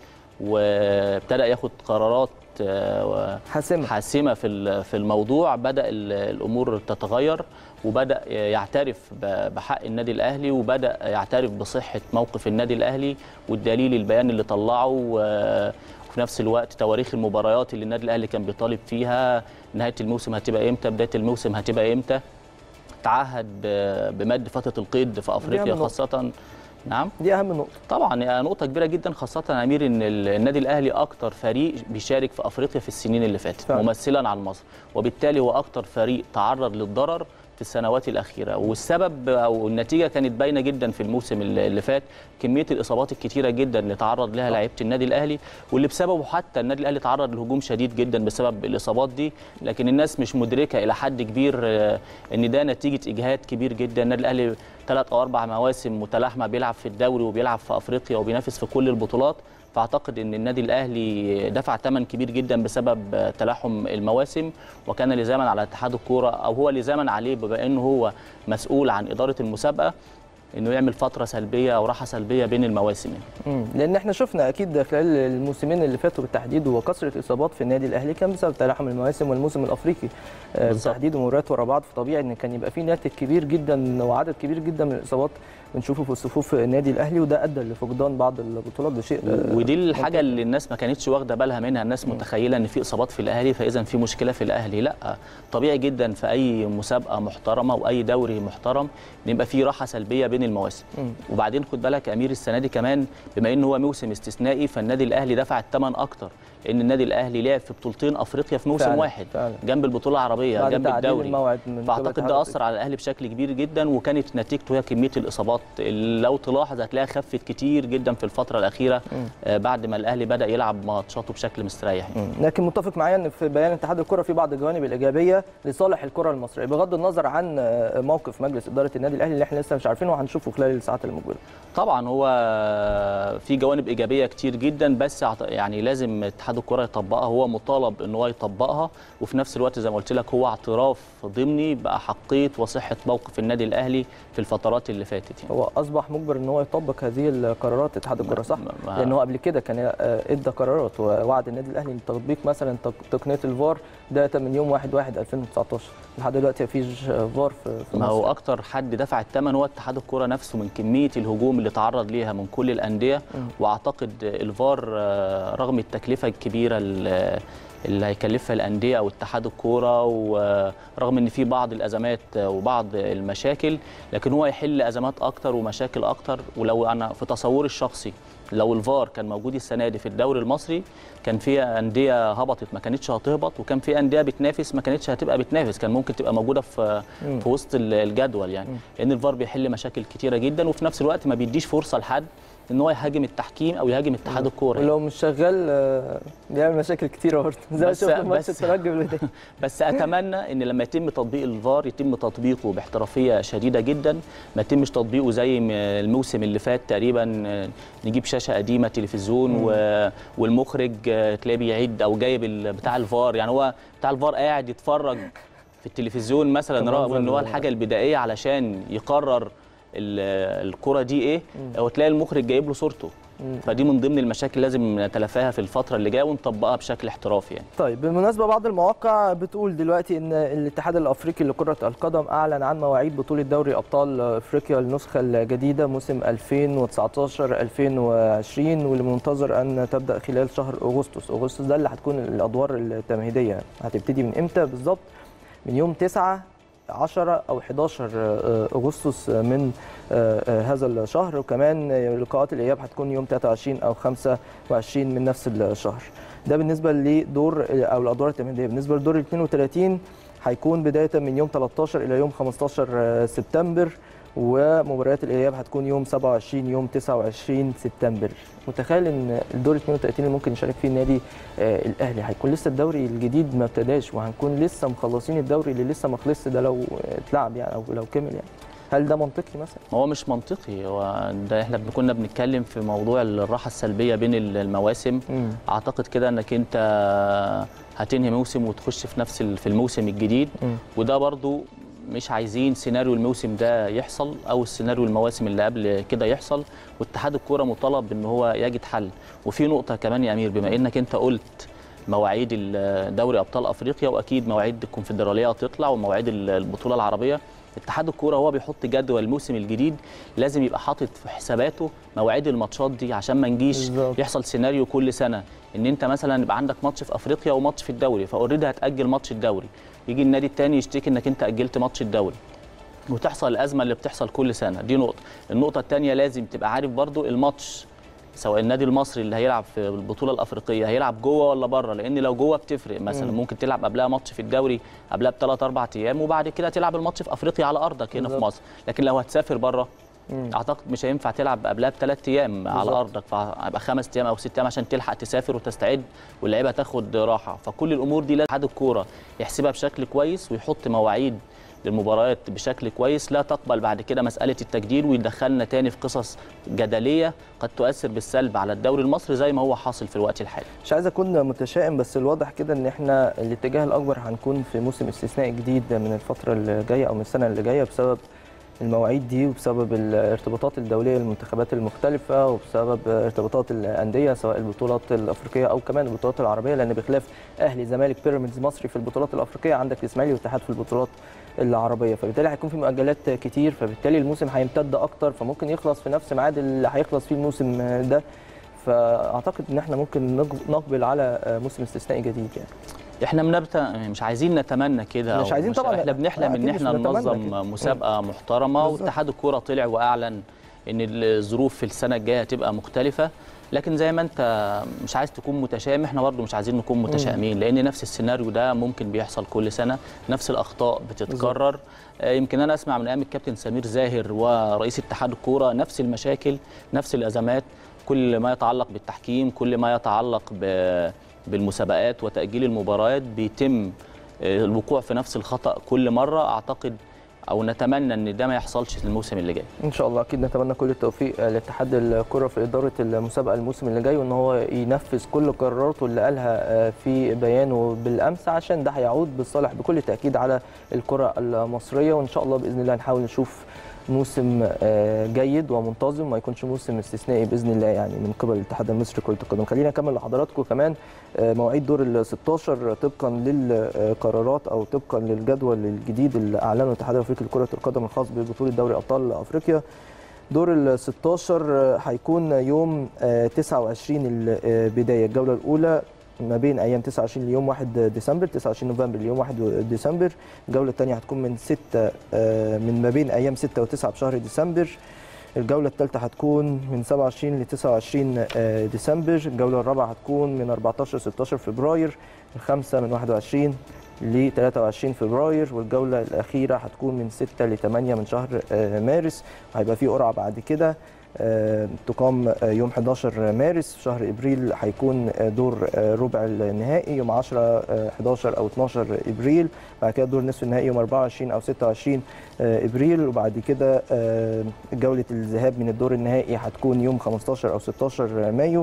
وابتدى ياخد قرارات آه، حاسمة حاسمه في ال- في الموضوع بدا ال- الامور تتغير وبدا يعترف ب- بحق النادي الاهلي وبدا يعترف بصحه موقف النادي الاهلي والدليل البيان اللي طلعه و- وفي نفس الوقت تواريخ المباريات اللي النادي الاهلي كان بيطالب فيها نهايه الموسم هتبقى امتى بدايه الموسم هتبقى امتى تعهد ب- بمد فتره القيد في افريقيا نقطة. خاصه نعم دي أهم نقطة طبعا هي نقطة كبيرة جدا خاصة يا أمير إن ال- النادي الأهلي أكتر فريق بيشارك في أفريقيا في السنين اللي فاتت فعلا. ممثلا عن مصر وبالتالي هو أكتر فريق تعرض للضرر في السنوات الأخيرة والسبب أو النتيجة كانت باينة جدا في الموسم اللي اللي فات كمية الإصابات الكتيرة جدا اللي تعرض لها لعيبة النادي الأهلي واللي بسببه حتى النادي الأهلي تعرض لهجوم شديد جدا بسبب الإصابات دي لكن الناس مش مدركة إلى حد كبير آه، إن ده نتيجة إجهاد كبير جدا النادي الأهلي ثلاث أو أربع مواسم متلاحمة بيلعب في الدوري وبيلعب في أفريقيا وبينافس في كل البطولات فاعتقد ان النادي الاهلي دفع ثمن كبير جدا بسبب تلاحم المواسم وكان لزاما على اتحاد الكوره او هو لزاما عليه بما انه هو مسؤول عن اداره المسابقه انه يعمل فتره سلبيه او راحه سلبيه بين المواسم يعني. مم. لان احنا شفنا اكيد خلال الموسمين اللي فاتوا بالتحديد وكثره اصابات في النادي الاهلي كان بسبب تلاحم المواسم والموسم الافريقي آه، بالظبط. بالتحديد ومباريات ورا بعض فطبيعي ان كان يبقى في ناتج كبير جدا وعدد كبير جدا من الاصابات بنشوفه في صفوف النادي الاهلي وده ادى لفقدان بعض البطولات ده شيء آه، ودي الحاجه اللي الناس ما كانتش واخده بالها منها الناس متخيله ان في اصابات في الاهلي فاذا في مشكله في الاهلي لا طبيعي جدا في اي مسابقه محترمه واي دوري محترم ان يبقى في راحه سلبيه بين المواسم مم. وبعدين خد بالك يا امير السنه دي كمان بما ان هو موسم استثنائي فالنادي الاهلي دفع الثمن اكتر لان النادي الاهلي لعب في بطولتين افريقيا في موسم فعلا، واحد فعلا. جنب البطوله العربيه بعد جنب تعديل الدوري الموعد من قبل فاعتقد الاتحاد ده الأفريقي. اثر على الاهلي بشكل كبير جدا وكانت نتيجته هي كميه الاصابات اللي لو تلاحظ هتلاقيها خفت كتير جدا في الفتره الاخيره آه، بعد ما الاهلي بدا يلعب ماتشاته بشكل مستريح يعني. مم. لكن متفق معايا ان في بيان اتحاد الكره في بعض الجوانب الايجابيه لصالح الكره المصريه بغض النظر عن آه، موقف مجلس اداره النادي الاهلي اللي احنا لسه مش عارفينه وهنشوف هنشوفه خلال الساعات اللي موجوده طبعا هو في جوانب ايجابيه كتير جدا بس يعني لازم اتحاد الكره يطبقها هو مطالب ان هو يطبقها وفي نفس الوقت زي ما قلت لك هو اعتراف ضمني باحقيه وصحه موقف النادي الاهلي في الفترات اللي فاتت يعني. هو اصبح مجبر ان هو يطبق هذه القرارات اتحاد الكره صح لان هو قبل كده كان ادى قرارات ووعد النادي الاهلي بتطبيق مثلا تقنيه الفار ده من يوم 1 1 2019 لحد دلوقتي مفيش فار في ما هو اكتر حد دفع الثمن هو اتحاد الكره نفسه من كميه الهجوم اللي تعرض ليها من كل الانديه واعتقد الفار رغم التكلفه الكبيره اللي هيكلفها الانديه او اتحاد الكوره ورغم ان في بعض الازمات وبعض المشاكل لكن هو يحل ازمات اكتر ومشاكل اكتر ولو انا في تصوري الشخصي لو الفار كان موجود السنه دي في الدوري المصري كان في انديه هبطت ما كانتش هتهبط وكان في انديه بتنافس ما كانتش هتبقى بتنافس كان ممكن تبقى موجوده في م. في وسط الجدول يعني لان الفار بيحل مشاكل كتيره جدا وفي نفس الوقت ما بيديش فرصه لحد ان هو يهاجم التحكيم او يهاجم اتحاد الكوره ولو مش شغال بيعمل مشاكل كتيره برضه زي ما شفنا في ماتش الترجي بس اتمنى ان لما يتم تطبيق الفار يتم تطبيقه باحترافيه شديده جدا ما يتمش تطبيقه زي الموسم اللي فات تقريبا نجيب شاشه قديمه تلفزيون و... والمخرج تلاقيه بيعيد او جايب بتاع الفار يعني هو بتاع الفار قاعد يتفرج في التلفزيون مثلا رغم ان هو الحاجه البدائيه علشان يقرر الكره دي ايه هو تلاقي المخرج جايب له صورته فدي من ضمن المشاكل لازم نتلافاها في الفتره اللي جايه ونطبقها بشكل احترافي يعني. طيب بالمناسبه بعض المواقع بتقول دلوقتي ان الاتحاد الافريقي لكره القدم اعلن عن مواعيد بطوله دوري ابطال افريقيا النسخه الجديده موسم 2019 2020 واللي منتظر ان تبدا خلال شهر اغسطس، اغسطس ده اللي هتكون الادوار التمهيديه هتبتدي من امتى بالظبط؟ من يوم 9 10 او 11 اغسطس من هذا الشهر وكمان لقاءات الاياب هتكون يوم 23 او 25 من نفس الشهر ده بالنسبه لدور او الادوار التمهيديه بالنسبه لدور ال 32 هيكون بدايه من يوم 13 الى يوم 15 سبتمبر ومباريات الاياب هتكون يوم 27 يوم 29 سبتمبر متخيل ان الدور 32 اللي ممكن يشارك فيه النادي آه الاهلي هيكون لسه الدوري الجديد ما ابتداش وهنكون لسه مخلصين الدوري اللي لسه ما خلصش ده لو اتلعب يعني او لو كمل يعني هل ده منطقي مثلا؟ هو مش منطقي هو ده احنا كنا بنتكلم في موضوع الراحه السلبيه بين المواسم م. اعتقد كده انك انت هتنهي موسم وتخش في نفس في الموسم الجديد م. وده برضو مش عايزين سيناريو الموسم ده يحصل او السيناريو المواسم اللي قبل كده يحصل واتحاد الكوره مطالب ان هو يجد حل وفي نقطه كمان يا امير بما انك انت قلت مواعيد دوري ابطال افريقيا واكيد مواعيد الكونفدراليه هتطلع ومواعيد البطوله العربيه اتحاد الكوره هو بيحط جدول الموسم الجديد لازم يبقى حاطط في حساباته مواعيد الماتشات دي عشان ما نجيش يحصل سيناريو كل سنه ان انت مثلا يبقى عندك ماتش في افريقيا وماتش في الدوري فاوريدي هتاجل ماتش الدوري يجي النادي الثاني يشتكي انك انت اجلت ماتش الدوري وتحصل الازمه اللي بتحصل كل سنه دي نقطه النقطه الثانيه لازم تبقى عارف برضو الماتش سواء النادي المصري اللي هيلعب في البطوله الافريقيه هيلعب جوه ولا بره لان لو جوه بتفرق مثلا ممكن تلعب قبلها ماتش في الدوري قبلها بثلاث اربع ايام وبعد كده تلعب الماتش في افريقيا على ارضك هنا في مصر لكن لو هتسافر بره اعتقد مش هينفع تلعب قبلها بثلاث ايام بالزبط. على ارضك فهيبقى خمس ايام او ست ايام عشان تلحق تسافر وتستعد واللعيبه تاخد راحه فكل الامور دي لازم اتحاد الكوره يحسبها بشكل كويس ويحط مواعيد للمباريات بشكل كويس لا تقبل بعد كده مساله التجديد ويدخلنا تاني في قصص جدليه قد تؤثر بالسلب على الدوري المصري زي ما هو حاصل في الوقت الحالي. مش عايز اكون متشائم بس الواضح كده ان احنا الاتجاه الاكبر هنكون في موسم استثنائي جديد من الفتره اللي جايه او من السنه اللي جايه بسبب المواعيد دي وبسبب الارتباطات الدوليه للمنتخبات المختلفه وبسبب ارتباطات الانديه سواء البطولات الافريقيه او كمان البطولات العربيه لان بخلاف اهلي زمالك بيراميدز مصري في البطولات الافريقيه عندك الاسماعيلي والاتحاد في البطولات العربيه فبالتالي هيكون في مؤجلات كتير فبالتالي الموسم هيمتد اكتر فممكن يخلص في نفس ميعاد اللي هيخلص فيه الموسم ده فاعتقد ان احنا ممكن نقبل على موسم استثنائي جديد يعني احنا بنبت... مش عايزين نتمنى كده مش عايزين طبعا احنا بنحلم ان احنا ننظم مسابقه محترمه واتحاد الكوره طلع واعلن ان الظروف في السنه الجايه هتبقى مختلفه لكن زي ما انت مش عايز تكون متشائم احنا برضه مش عايزين نكون متشائمين لان نفس السيناريو ده ممكن بيحصل كل سنه نفس الاخطاء بتتكرر آه يمكن انا اسمع من ايام الكابتن سمير زاهر ورئيس اتحاد الكوره نفس المشاكل نفس الازمات كل ما يتعلق بالتحكيم كل ما يتعلق ب بالمسابقات وتأجيل المباريات بيتم الوقوع في نفس الخطأ كل مرة أعتقد او نتمنى ان ده ما يحصلش الموسم اللي جاي ان شاء الله اكيد نتمنى كل التوفيق لاتحاد الكره في اداره المسابقه الموسم اللي جاي وان هو ينفذ كل قراراته اللي قالها في بيانه بالامس عشان ده هيعود بالصالح بكل تاكيد على الكره المصريه وان شاء الله باذن الله نحاول نشوف موسم جيد ومنتظم ما يكونش موسم استثنائي باذن الله يعني من قبل الاتحاد المصري لكره القدم خلينا نكمل لحضراتكم كمان مواعيد دور ال 16 طبقا للقرارات او طبقا للجدول الجديد اللي اعلنه الاتحاد الافريقي لكره القدم الخاص ببطوله دوري ابطال افريقيا دور ال 16 هيكون يوم 29 البدايه الجوله الاولى ما بين ايام 29 ليوم 1 ديسمبر 29 نوفمبر ليوم 1 ديسمبر الجوله الثانيه هتكون من 6 من ما بين ايام 6 و9 بشهر ديسمبر الجولة الثالثة هتكون من 27 ل 29 ديسمبر، الجولة الرابعة هتكون من 14 ل 16 فبراير، الخامسة من 21 ل 23 فبراير، والجولة الأخيرة هتكون من 6 ل 8 من شهر مارس، وهيبقى في قرعة بعد كده تقام يوم 11 مارس في شهر ابريل هيكون دور ربع النهائي يوم 10 11 او 12 ابريل بعد كده دور نصف النهائي يوم 24 او 26 ابريل وبعد كده جوله الذهاب من الدور النهائي هتكون يوم 15 او 16 مايو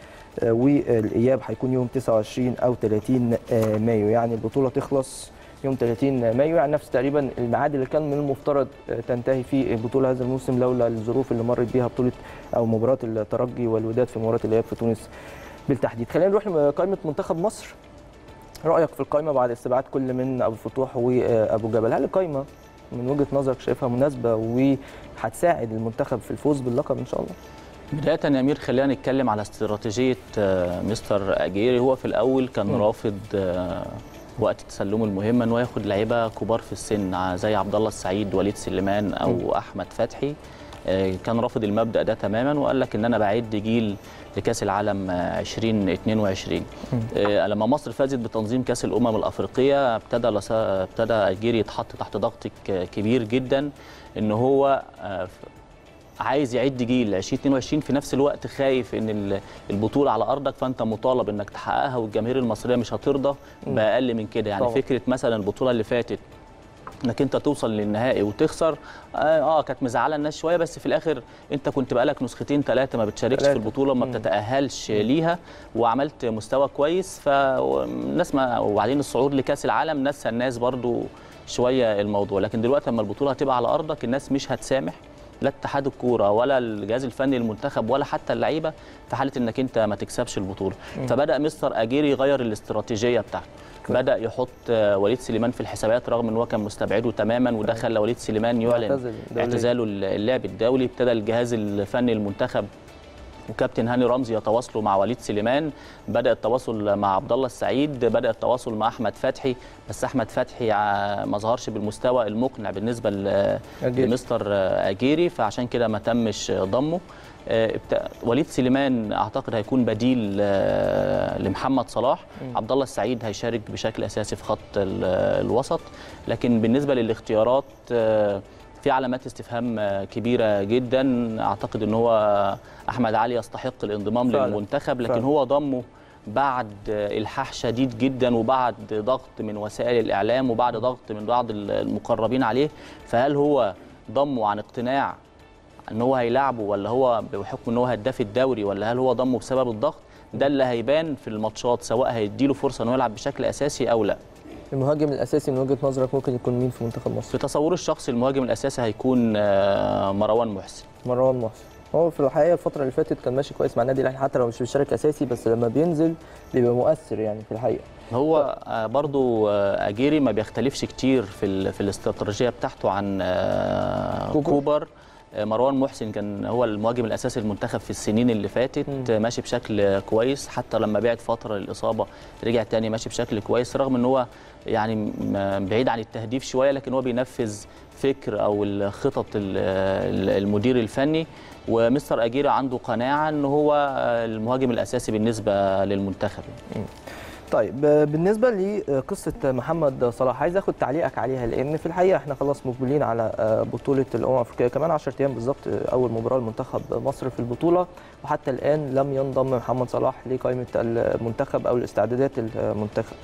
والاياب هيكون يوم 29 او 30 مايو يعني البطوله تخلص يوم 30 مايو يعني نفس تقريبا الميعاد اللي كان من المفترض تنتهي فيه البطوله هذا الموسم لولا الظروف اللي مرت بيها بطوله او مباراه الترجي والوداد في مباراه الاياب في تونس بالتحديد خلينا نروح لقائمه منتخب مصر رايك في القائمه بعد استبعاد كل من ابو الفتوح وابو جبل هل القائمه من وجهه نظرك شايفها مناسبه وهتساعد المنتخب في الفوز باللقب ان شاء الله بداية يا أمير خلينا نتكلم على استراتيجية مستر أجيري هو في الأول كان م. رافض وقت تسلمه المهمه ان هو ياخد لعيبه كبار في السن زي عبد الله السعيد وليد سليمان او م. احمد فتحي كان رافض المبدا ده تماما وقال لك ان انا بعد جيل لكاس العالم 2022 لما مصر فازت بتنظيم كاس الامم الافريقيه ابتدى ابتدى الجيري يتحط تحت ضغط كبير جدا ان هو عايز يعد جيل 2022 في نفس الوقت خايف ان البطوله على ارضك فانت مطالب انك تحققها والجماهير المصريه مش هترضى باقل من كده يعني طبعا. فكره مثلا البطوله اللي فاتت انك انت توصل للنهائي وتخسر اه, آه كانت مزعله الناس شويه بس في الاخر انت كنت بقالك نسختين ثلاثه ما بتشاركش في البطوله وما بتتاهلش ليها وعملت مستوى كويس فالناس ما وبعدين الصعود لكاس العالم نسى الناس برضو شويه الموضوع لكن دلوقتي لما البطوله هتبقى على ارضك الناس مش هتسامح لا اتحاد الكوره ولا الجهاز الفني للمنتخب ولا حتى اللعيبه في حاله انك انت ما تكسبش البطوله م. فبدا مستر اجيري يغير الاستراتيجيه بتاعته بدا يحط وليد سليمان في الحسابات رغم ان هو كان مستبعده تماما وده خلى وليد سليمان يعلن اعتزاله اللعب الدولي ابتدى الجهاز الفني للمنتخب وكابتن هاني رمزي يتواصلوا مع وليد سليمان بدا التواصل مع عبد الله السعيد بدا التواصل مع احمد فتحي بس احمد فتحي ما ظهرش بالمستوى المقنع بالنسبه لمستر اجيري فعشان كده ما تمش ضمه وليد سليمان اعتقد هيكون بديل لمحمد صلاح عبد الله السعيد هيشارك بشكل اساسي في خط الوسط لكن بالنسبه للاختيارات في علامات استفهام كبيره جدا اعتقد ان هو احمد علي يستحق الانضمام فعلا. للمنتخب لكن فعلا. هو ضمه بعد الحاح شديد جدا وبعد ضغط من وسائل الاعلام وبعد ضغط من بعض المقربين عليه فهل هو ضمه عن اقتناع ان هو هيلاعبه ولا هو بحكم ان هو هداف الدوري ولا هل هو ضمه بسبب الضغط ده اللي هيبان في الماتشات سواء هيديله فرصه انه يلعب بشكل اساسي او لا المهاجم الاساسي من وجهه نظرك ممكن يكون مين في منتخب مصر؟ في تصوري الشخصي المهاجم الاساسي هيكون مروان محسن. مروان محسن. هو في الحقيقه الفتره اللي فاتت كان ماشي كويس مع النادي الاهلي حتى لو مش بيشارك اساسي بس لما بينزل بيبقى مؤثر يعني في الحقيقه. هو برضو اجيري ما بيختلفش كتير في في الاستراتيجيه بتاعته عن كوبر, كوبر. مروان محسن كان هو المهاجم الاساسي للمنتخب في السنين اللي فاتت م. ماشي بشكل كويس حتى لما بعد فتره للاصابه رجع تاني ماشي بشكل كويس رغم ان هو يعني بعيد عن التهديف شويه لكن هو بينفذ فكر او الخطط المدير الفني ومستر اجيري عنده قناعه ان هو المهاجم الاساسي بالنسبه للمنتخب م. طيب بالنسبه لقصه محمد صلاح عايز اخد تعليقك عليها لان في الحقيقه احنا خلاص مقبلين على بطوله الامم الافريقيه كمان 10 ايام بالظبط اول مباراه لمنتخب مصر في البطوله وحتى الان لم ينضم محمد صلاح لقائمه المنتخب او الاستعدادات المنتخب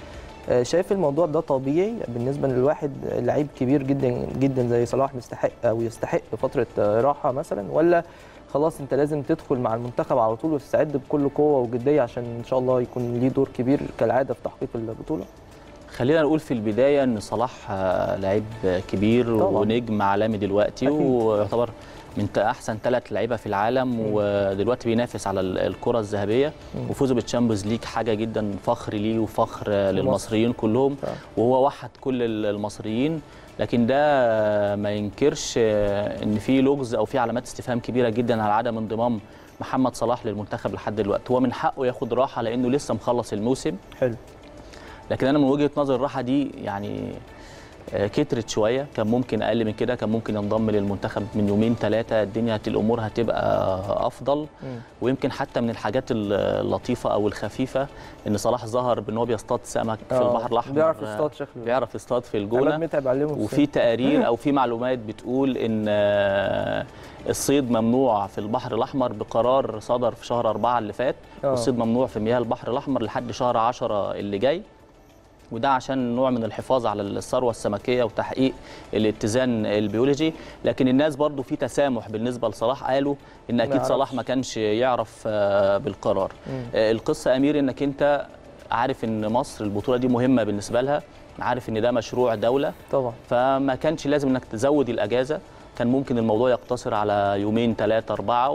آه، شايف الموضوع ده طبيعي بالنسبه للواحد لعيب كبير جدا جدا زي صلاح مستحق او يستحق فتره آه، راحه مثلا ولا خلاص انت لازم تدخل مع المنتخب على طول وتستعد بكل قوه وجديه عشان ان شاء الله يكون ليه دور كبير كالعاده في تحقيق البطوله خلينا نقول في البدايه ان صلاح آه، لعيب كبير طبعاً. ونجم عالمي دلوقتي أكيد. ويعتبر من ت- احسن ثلاث لعيبه في العالم ودلوقتي بينافس على ال- الكره الذهبيه مم. وفوزه بالتشامبيونز ليج حاجه جدا فخر ليه وفخر آه، للمصريين كلهم فعلا. وهو وحد كل ال- المصريين لكن ده آه، ما ينكرش آه، ان في لغز او في علامات استفهام كبيره جدا على عدم انضمام محمد صلاح للمنتخب لحد دلوقتي هو من حقه ياخد راحه لانه لسه مخلص الموسم حلو لكن انا من وجهه نظر الراحه دي يعني آه، كترت شويه كان ممكن اقل من كده كان ممكن ينضم للمنتخب من يومين ثلاثه الدنيا هت- الامور هتبقى افضل مم. ويمكن حتى من الحاجات ال- اللطيفه او الخفيفه ان صلاح ظهر بان هو بيصطاد سمك في آه، البحر الاحمر بيعرف آه، يصطاد شكله بيعرف يصطاد في عماد الجونه متعب علمه وفي تقارير او في معلومات بتقول ان آه، الصيد ممنوع في البحر الاحمر بقرار صدر في شهر أربعة اللي فات آه. والصيد ممنوع في مياه البحر الاحمر لحد شهر عشرة اللي جاي وده عشان نوع من الحفاظ على الثروه السمكيه وتحقيق الاتزان البيولوجي لكن الناس برضو في تسامح بالنسبه لصلاح قالوا ان اكيد يعرفش. صلاح ما كانش يعرف آه، بالقرار مم. آه، القصه امير انك انت عارف ان مصر البطوله دي مهمه بالنسبه لها عارف ان ده مشروع دوله طبعا فما كانش لازم انك تزود الاجازه كان ممكن الموضوع يقتصر على يومين ثلاثه اربعه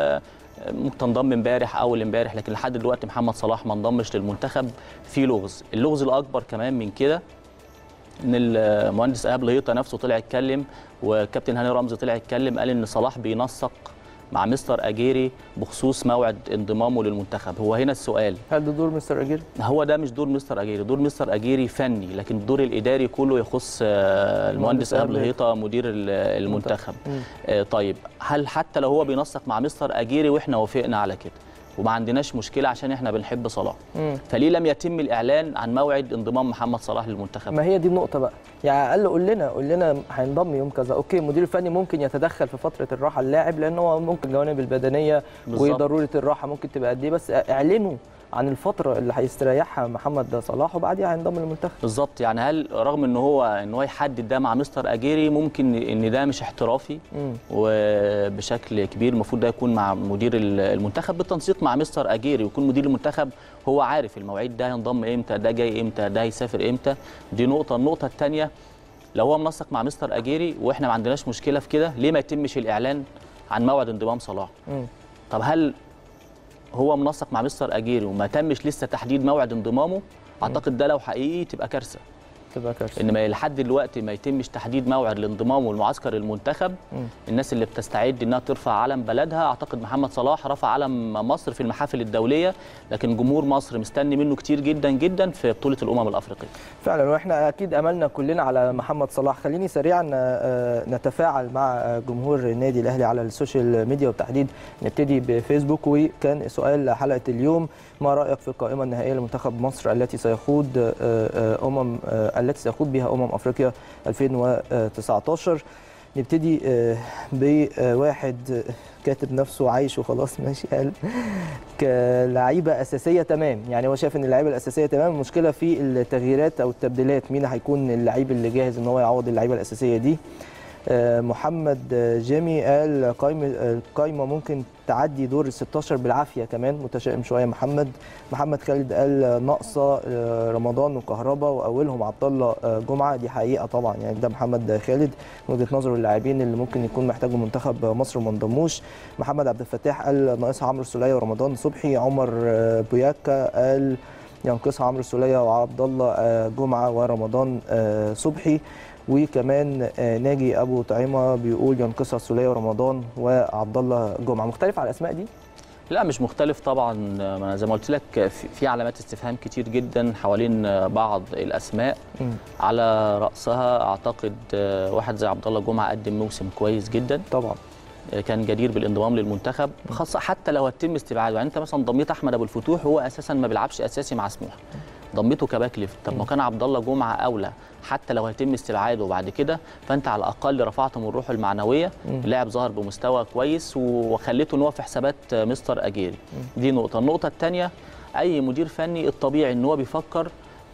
وممكن تنضم امبارح اول امبارح لكن لحد دلوقتي محمد صلاح ما انضمش للمنتخب في لغز اللغز الاكبر كمان من كده ان المهندس ايهاب لهيطه نفسه طلع يتكلم وكابتن هاني رمزي طلع يتكلم قال ان صلاح بينسق مع مستر اجيري بخصوص موعد انضمامه للمنتخب هو هنا السؤال هل ده دور مستر اجير؟ هو ده مش دور مستر اجيري دور مستر اجيري فني لكن الدور الاداري كله يخص آه، المهندس ايهاب لهيطه مدير ال- المنتخب مم. آه، طيب هل حتى لو هو بينسق مع مستر اجيري واحنا وافقنا على كده وما عندناش مشكله عشان احنا بنحب صلاح مم. فليه لم يتم الاعلان عن موعد انضمام محمد صلاح للمنتخب ما هي دي النقطة بقى يعني على الأقل قول لنا قول لنا هينضم يوم كذا أوكي المدير الفني ممكن يتدخل في فترة الراحة اللاعب لأن هو ممكن جوانب البدنية بالظبط. وضرورة الراحة ممكن تبقى قد إيه بس اعلنوا عن الفترة اللي هيستريحها محمد صلاح وبعديها هينضم للمنتخب بالظبط يعني هل رغم ان هو ان هو يحدد ده مع مستر اجيري ممكن ان ده مش احترافي مم. وبشكل كبير المفروض ده يكون مع مدير المنتخب بالتنسيق مع مستر اجيري ويكون مدير المنتخب هو عارف المواعيد ده هينضم امتى ده جاي امتى ده هيسافر امتى دي نقطه النقطه الثانيه لو هو منسق مع مستر اجيري واحنا ما عندناش مشكله في كده ليه ما يتمش الاعلان عن موعد انضمام صلاح مم. طب هل هو منسق مع مستر اجيري وما تمش لسه تحديد موعد انضمامه اعتقد ده لو حقيقي تبقى كارثه تبقى كارثة ان ما لحد دلوقتي ما يتمش تحديد موعد لانضمامه لمعسكر المنتخب مم. الناس اللي بتستعد انها ترفع علم بلدها اعتقد محمد صلاح رفع علم مصر في المحافل الدوليه لكن جمهور مصر مستني منه كتير جدا جدا في بطوله الامم الافريقيه فعلا واحنا اكيد املنا كلنا على محمد صلاح خليني سريعا آه، نتفاعل مع آه، جمهور النادي الاهلي على السوشيال ميديا وبالتحديد نبتدي بفيسبوك وكان سؤال حلقه اليوم ما رايك في القائمه النهائيه لمنتخب مصر التي سيخوض آه، آه، امم آه، التي سيخوض بها امم افريقيا 2019 نبتدي آه، بواحد آه، كاتب نفسه عايش وخلاص ماشي قال كلعيبه اساسيه تمام يعني هو شايف ان اللعيبه الاساسيه تمام المشكله في التغييرات او التبديلات مين هيكون اللعيب اللي جاهز ان هو يعوض اللعيبه الاساسيه دي آه، محمد آه، جيمي قال قائمه القائمه ممكن تعدي دور ال 16 بالعافيه كمان متشائم شويه محمد محمد خالد قال ناقصه آه، رمضان وكهربا واولهم عبد الله آه، جمعه دي حقيقه طبعا يعني ده محمد خالد من وجهه نظره اللاعبين اللي ممكن يكون محتاجوا منتخب مصر وما انضموش محمد عبد الفتاح قال ناقصها عمرو السوليه ورمضان صبحي عمر آه، بوياكا قال ينقصها عمرو السوليه وعبد الله آه، جمعه ورمضان آه، صبحي وكمان آه، ناجي ابو طعيمه بيقول ينقصها السوليه ورمضان وعبد الله جمعه مختلف على الاسماء دي لا مش مختلف طبعا ما أنا زي ما قلت لك في في علامات استفهام كتير جدا حوالين بعض الاسماء مم. على راسها اعتقد واحد زي عبد الله جمعه قدم موسم كويس جدا طبعا كان جدير بالانضمام للمنتخب خاصه حتى لو هتم استبعاده يعني انت مثلا ضميت احمد ابو الفتوح هو اساسا ما بيلعبش اساسي مع سموحه ضميته كباك ليفت طب ما كان عبد الله جمعه اولى حتى لو هيتم استبعاده بعد كده فانت على الاقل رفعت من روحه المعنويه اللاعب ظهر بمستوى كويس وخليته ان هو في حسابات مستر اجيري دي نقطه النقطه الثانيه اي مدير فني الطبيعي ان هو بيفكر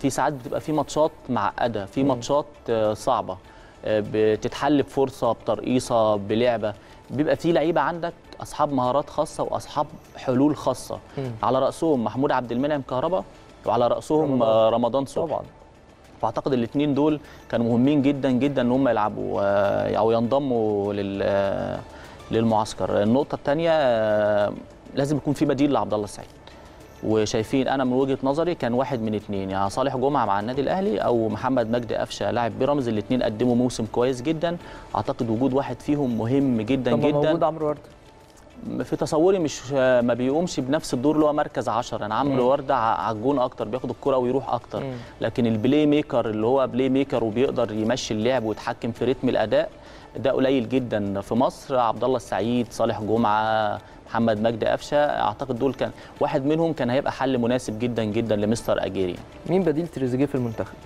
في ساعات بتبقى في ماتشات معقده في ماتشات آه، صعبه آه، بتتحل بفرصه بترقيصه بلعبه بيبقى في لعيبه عندك اصحاب مهارات خاصه واصحاب حلول خاصه مم. على راسهم محمود عبد المنعم كهربا وعلى راسهم رمضان. آه، رمضان صبحي طبعا فاعتقد الاثنين دول كانوا مهمين جدا جدا ان هم يلعبوا آه، او ينضموا لل آه، للمعسكر النقطه الثانيه لازم يكون في بديل لعبد الله السعيد وشايفين انا من وجهه نظري كان واحد من اثنين يعني صالح جمعه مع النادي الاهلي او محمد مجدي قفشه لاعب بيراميدز الاثنين قدموا موسم كويس جدا اعتقد وجود واحد فيهم مهم جدا طب ما جدا موجود عمرو ورده في تصوري مش ما بيقومش بنفس الدور اللي هو مركز 10 انا عمرو مم. ورده ع- على الجون اكتر بياخد الكره ويروح اكتر مم. لكن البلاي ميكر اللي هو بلاي ميكر وبيقدر يمشي اللعب ويتحكم في رتم الاداء ده قليل جدا في مصر عبد الله السعيد صالح جمعه محمد مجدي قفشه اعتقد دول كان واحد منهم كان هيبقى حل مناسب جدا جدا لمستر اجيري مين بديل تريزيجيه في المنتخب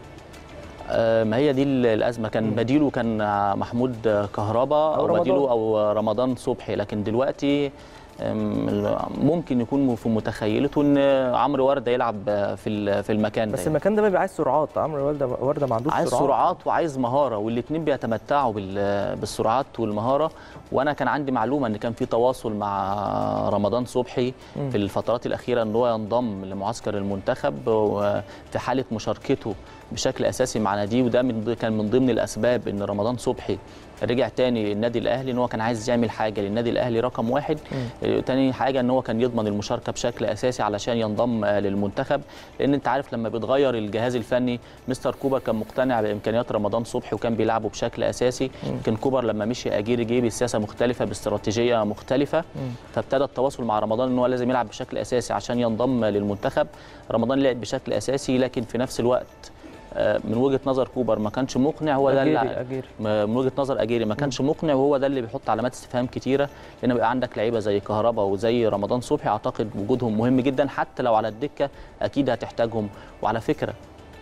آه، ما هي دي ال- الازمه كان مم. بديله كان آه، محمود آه، كهربا أو او, رمضان. بديله او آه، رمضان صبحي لكن دلوقتي آم، ال- ممكن يكون في متخيلته ان عمرو ورده يلعب آه، في ال- في المكان بس ده المكان ده بيبقى عايز سرعات عمرو ورده ورده ما عندوش عايز سرعات سرعات وعايز مهاره والاثنين بيتمتعوا بال- بالسرعات والمهاره وانا كان عندي معلومه ان كان في تواصل مع رمضان صبحي مم. في الفترات الاخيره ان هو ينضم لمعسكر المنتخب وفي حاله مشاركته بشكل اساسي مع ناديه وده من ض- كان من ضمن الاسباب ان رمضان صبحي رجع تاني للنادي الاهلي ان هو كان عايز يعمل حاجه للنادي الاهلي رقم واحد آه، تاني حاجه ان هو كان يضمن المشاركه بشكل اساسي علشان ينضم آه، للمنتخب لان انت عارف لما بيتغير الجهاز الفني مستر كوبر كان مقتنع بامكانيات رمضان صبحي وكان بيلعبه بشكل اساسي يمكن كوبر لما مشي اجيري جه بسياسه مختلفه باستراتيجيه مختلفه مم. فابتدى التواصل مع رمضان ان هو لازم يلعب بشكل اساسي عشان ينضم للمنتخب رمضان لعب بشكل اساسي لكن في نفس الوقت آه، من وجهه نظر كوبر ما كانش مقنع هو ده اجيري اللي اجيري ما- من وجهه نظر اجيري ما كانش مقنع وهو ده اللي بيحط علامات استفهام كتيره لان بيبقى عندك لعيبه زي كهربا وزي رمضان صبحي اعتقد وجودهم مهم جدا حتى لو على الدكه اكيد هتحتاجهم وعلى فكره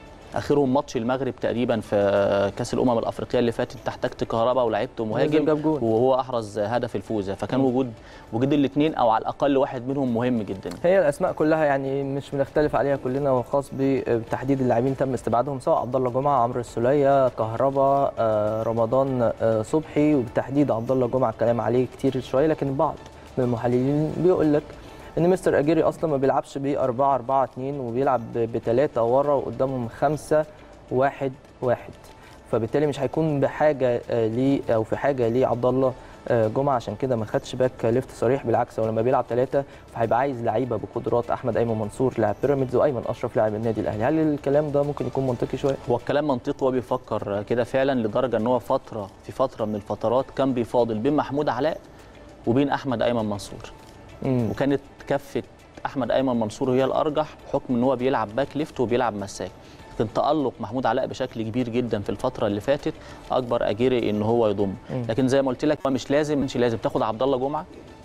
اخرهم ماتش المغرب تقريبا في كاس الامم الافريقيه اللي فاتت احتجت كهربا ولعبته نزل مهاجم جاب جول. وهو احرز هدف الفوز فكان وجود وجود الاثنين او على الاقل واحد منهم مهم جدا هي الاسماء كلها يعني مش بنختلف عليها كلنا وخاص بتحديد اللاعبين تم استبعادهم سواء عبد الله جمعه عمرو السوليه كهربا آه، رمضان آه، صبحي وبالتحديد عبد الله جمعه الكلام عليه كتير شويه لكن البعض من المحللين بيقول لك ان مستر اجيري اصلا ما بيلعبش ب 4 4 2 وبيلعب بثلاثه ورا وقدامهم خمسه واحد واحد فبالتالي مش هيكون بحاجه آه، ليه او في حاجه لعبد الله آه، جمعه عشان كده ما خدش باك ليفت صريح بالعكس هو لما بيلعب ثلاثه فهيبقى عايز لعيبه بقدرات احمد ايمن منصور لاعب بيراميدز وايمن اشرف لاعب النادي الاهلي هل الكلام ده ممكن يكون منطقي شويه هو الكلام منطقي وهو بيفكر كده فعلا لدرجه ان هو فتره في فتره من الفترات كان بيفاضل بين محمود علاء وبين احمد ايمن منصور امم وكانت كفه احمد ايمن منصور هي الارجح بحكم ان هو بيلعب باك ليفت وبيلعب مساك لكن تالق محمود علاء بشكل كبير جدا في الفتره اللي فاتت اكبر اجيري ان هو يضم مم. لكن زي ما قلت لك هو مش لازم مش لازم تاخد عبد الله جمعه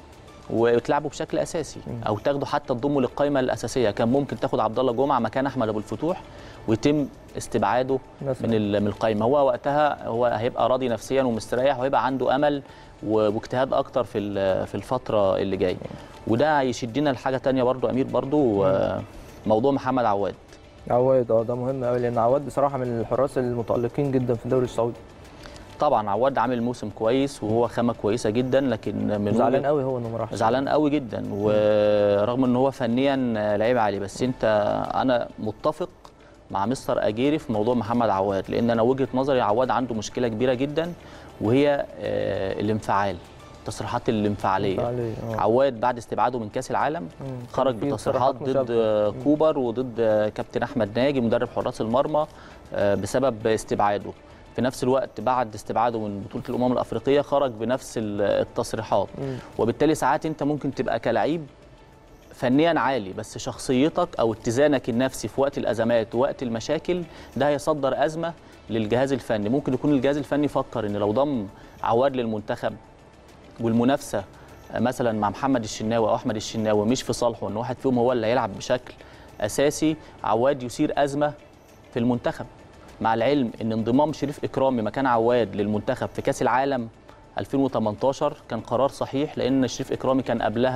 وتلعبه بشكل اساسي او تاخده حتى تضمه للقائمه الاساسيه كان ممكن تاخد عبد الله جمعه مكان احمد ابو الفتوح ويتم استبعاده مثلاً. من ال- من القائمه هو وقتها هو هيبقى راضي نفسيا ومستريح وهيبقى عنده امل و- واجتهاد اكتر في ال- في الفتره اللي جايه وده هيشدنا لحاجه تانية برضو امير برضو آه، موضوع محمد عواد عواد اه ده مهم قوي لان عواد بصراحه من الحراس المتالقين جدا في الدوري السعودي طبعا عواد عامل موسم كويس وهو خامه كويسه جدا لكن من زعلان وجهة- قوي هو انه ما راحش زعلان قوي جدا ورغم ان هو فنيا لعيب عالي بس انت انا متفق مع مستر اجيري في موضوع محمد عواد لان انا وجهه نظري عواد عنده مشكله كبيره جدا وهي آه، الانفعال التصريحات الانفعاليه عليه، آه. عواد بعد استبعاده من كاس العالم مم. خرج كان في بتصريحات تصريحات ضد مشابهة. آه، كوبر وضد آه، كابتن احمد ناجي مدرب حراس المرمى آه، بسبب استبعاده في نفس الوقت بعد استبعاده من بطوله الامم الافريقيه خرج بنفس ال- التصريحات مم. وبالتالي ساعات انت ممكن تبقى كلعيب فنيا عالي بس شخصيتك او اتزانك النفسي في وقت الازمات ووقت المشاكل ده هيصدر ازمه للجهاز الفني ممكن يكون الجهاز الفني فكر ان لو ضم عواد للمنتخب والمنافسه مثلا مع محمد الشناوي او احمد الشناوي مش في صالحه ان واحد فيهم هو اللي هيلعب بشكل اساسي عواد يثير ازمه في المنتخب مع العلم ان انضمام شريف اكرامي مكان عواد للمنتخب في كاس العالم 2018 كان قرار صحيح لان شريف اكرامي كان قبلها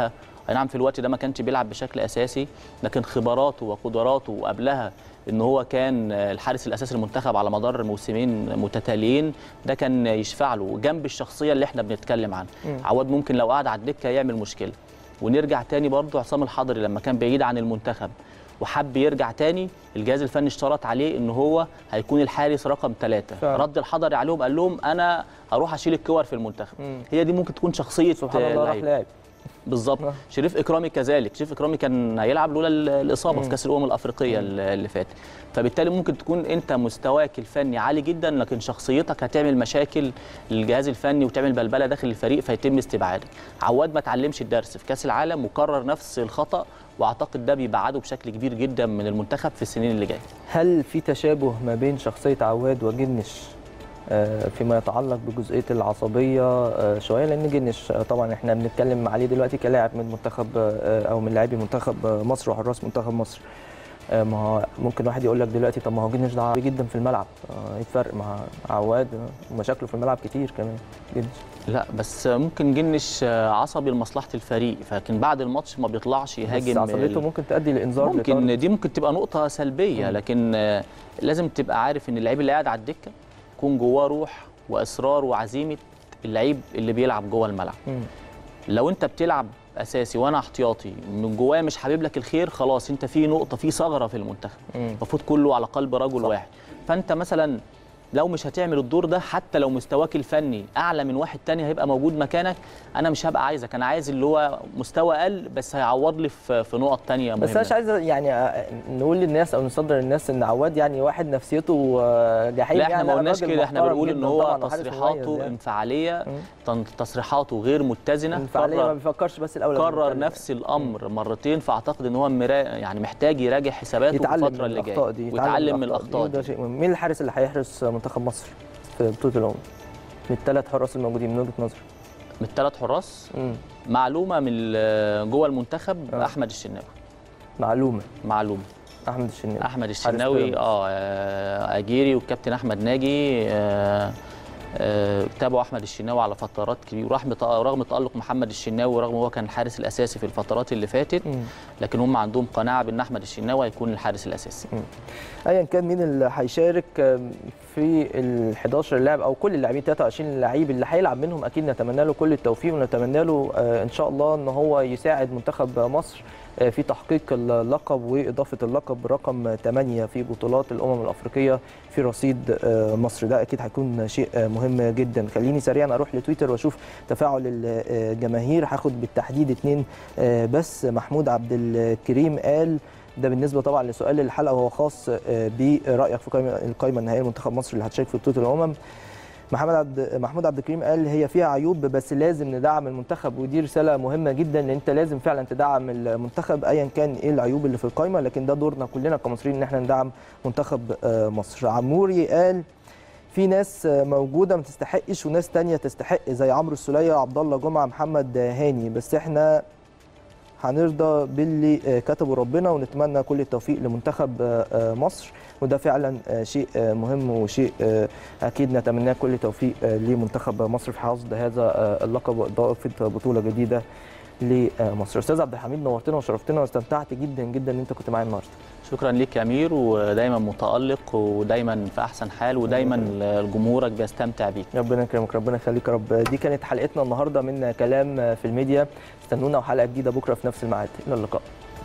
اي نعم في الوقت ده ما كانش بيلعب بشكل اساسي لكن خبراته وقدراته وقبلها ان هو كان الحارس الاساسي للمنتخب على مدار موسمين متتاليين ده كان يشفع له جنب الشخصيه اللي احنا بنتكلم عنها عواد ممكن لو قعد على الدكه يعمل مشكله ونرجع تاني برضه عصام الحضري لما كان بعيد عن المنتخب وحب يرجع تاني الجهاز الفني اشترط عليه ان هو هيكون الحارس رقم ثلاثة فعلا. رد الحضري عليهم قال لهم انا هروح اشيل الكور في المنتخب مم. هي دي ممكن تكون شخصيه سبحان الله راح لعيب. لاعب بالظبط آه. شريف اكرامي كذلك شريف اكرامي كان هيلعب لولا ال- الاصابه في كاس الامم الافريقيه ال- اللي فاتت فبالتالي ممكن تكون انت مستواك الفني عالي جدا لكن شخصيتك هتعمل مشاكل للجهاز الفني وتعمل بلبله داخل الفريق فيتم استبعادك عواد ما اتعلمش الدرس في كاس العالم وكرر نفس الخطا واعتقد ده بيبعده بشكل كبير جدا من المنتخب في السنين اللي جايه هل في تشابه ما بين شخصية عواد وجنش آه، فيما يتعلق بجزئية العصبية آه، شوية لأن جنش آه، طبعا احنا بنتكلم عليه دلوقتي كلاعب من منتخب آه، أو من لاعبي منتخب آه، مصر وحراس منتخب مصر آه، ما هو ممكن واحد يقول لك دلوقتي طب ما هو جنش ده عصبي جدا في الملعب آه، ايه الفرق مع عواد آه، ومشاكله في الملعب كتير كمان جنش لا بس ممكن جنش عصبي لمصلحه الفريق لكن بعد الماتش ما بيطلعش بس يهاجم عصبيته ممكن تؤدي لإنذار لطرد. ممكن دي ممكن تبقى نقطة سلبية لكن آه، لازم تبقى عارف ان اللعيب اللي قاعد على الدكة يكون جواه روح واصرار وعزيمة اللعيب اللي بيلعب جوه الملعب مم. لو انت بتلعب اساسي وانا احتياطي من جوايا مش حابب لك الخير خلاص انت في نقطة في ثغرة في المنتخب مم. المفروض كله على قلب رجل صح. واحد فانت مثلا لو مش هتعمل الدور ده حتى لو مستواك الفني اعلى من واحد تاني هيبقى موجود مكانك انا مش هبقى عايزك انا عايز اللي هو مستوى اقل بس هيعوض لي في في نقط تانية مهمة بس انا مش عايز يعني آه، نقول للناس او نصدر للناس ان عواد يعني واحد نفسيته آه، جحيم لا احنا يعني ما قلناش راجل كده احنا محترم بنقول ان جداً هو طبعاً وحارس تصريحاته مميز يعني. انفعاليه مم. تن- تصريحاته غير متزنه انفعاليه ما قرر, بيفكرش بس الاول قرر قبل ما نفس الامر مرتين فاعتقد ان هو مرا يعني محتاج يراجع حساباته يتعلم الفتره من اللي الاخطاء جايه دي ويتعلم من دي، الاخطاء وده دي شيء مهم مين الحارس اللي هيحرس منتخب مصر في بطوله الامم من الثلاث حراس الموجودين من وجهه نظري من الثلاث حراس مم. معلومه من ال- جوه المنتخب آه. احمد الشناوي معلومه معلومه احمد الشناوي احمد الشناوي بيراميدز. اه آه، اجيري والكابتن احمد ناجي آه، آه، تابعوا احمد الشناوي على فترات كبيره رغم رغم تالق محمد الشناوي رغم هو كان الحارس الاساسي في الفترات اللي فاتت مم. لكن هم عندهم قناعه بان احمد الشناوي هيكون الحارس الاساسي ايا كان مين اللي هيشارك في ال 11 لاعب او كل اللاعبين 23 لعيب اللي هيلعب منهم اكيد نتمنى له كل التوفيق ونتمنى له آه، ان شاء الله ان هو يساعد منتخب مصر آه، في تحقيق اللقب واضافه اللقب رقم 8 في بطولات الامم الافريقيه في رصيد آه، مصر ده اكيد هيكون شيء آه، مهم جدا خليني سريعا اروح لتويتر واشوف تفاعل الجماهير هاخد بالتحديد اتنين آه، بس محمود عبد الكريم قال ده بالنسبه طبعا لسؤال الحلقه وهو خاص آه، برايك في قائمه القائمه النهائيه لمنتخب مصر اللي هتشارك في بطوله الامم محمد عبد محمود عبد الكريم قال هي فيها عيوب بس لازم ندعم المنتخب ودي رساله مهمه جدا ان انت لازم فعلا تدعم المنتخب ايا كان ايه العيوب اللي في القائمه لكن ده دورنا كلنا كمصريين ان احنا ندعم منتخب آه، مصر عموري قال في ناس موجوده ما تستحقش وناس تانية تستحق زي عمرو السوليه عبد الله جمعه محمد هاني بس احنا هنرضى باللي آه، كتبه ربنا ونتمنى كل التوفيق لمنتخب آه، آه، مصر وده فعلا آه، شيء آه، مهم وشيء آه، اكيد نتمناه كل توفيق آه، لمنتخب مصر في حصد هذا آه، اللقب واضافه بطوله جديده لمصر استاذ عبد الحميد نورتنا وشرفتنا واستمتعت جدا جدا ان انت كنت معايا النهارده شكرا ليك يا امير ودايما متالق ودايما في احسن حال ودايما جمهورك بيستمتع بيك ربنا يكرمك ربنا يخليك يا رب دي كانت حلقتنا النهارده من كلام في الميديا استنونا وحلقه جديده بكره في نفس الميعاد الى اللقاء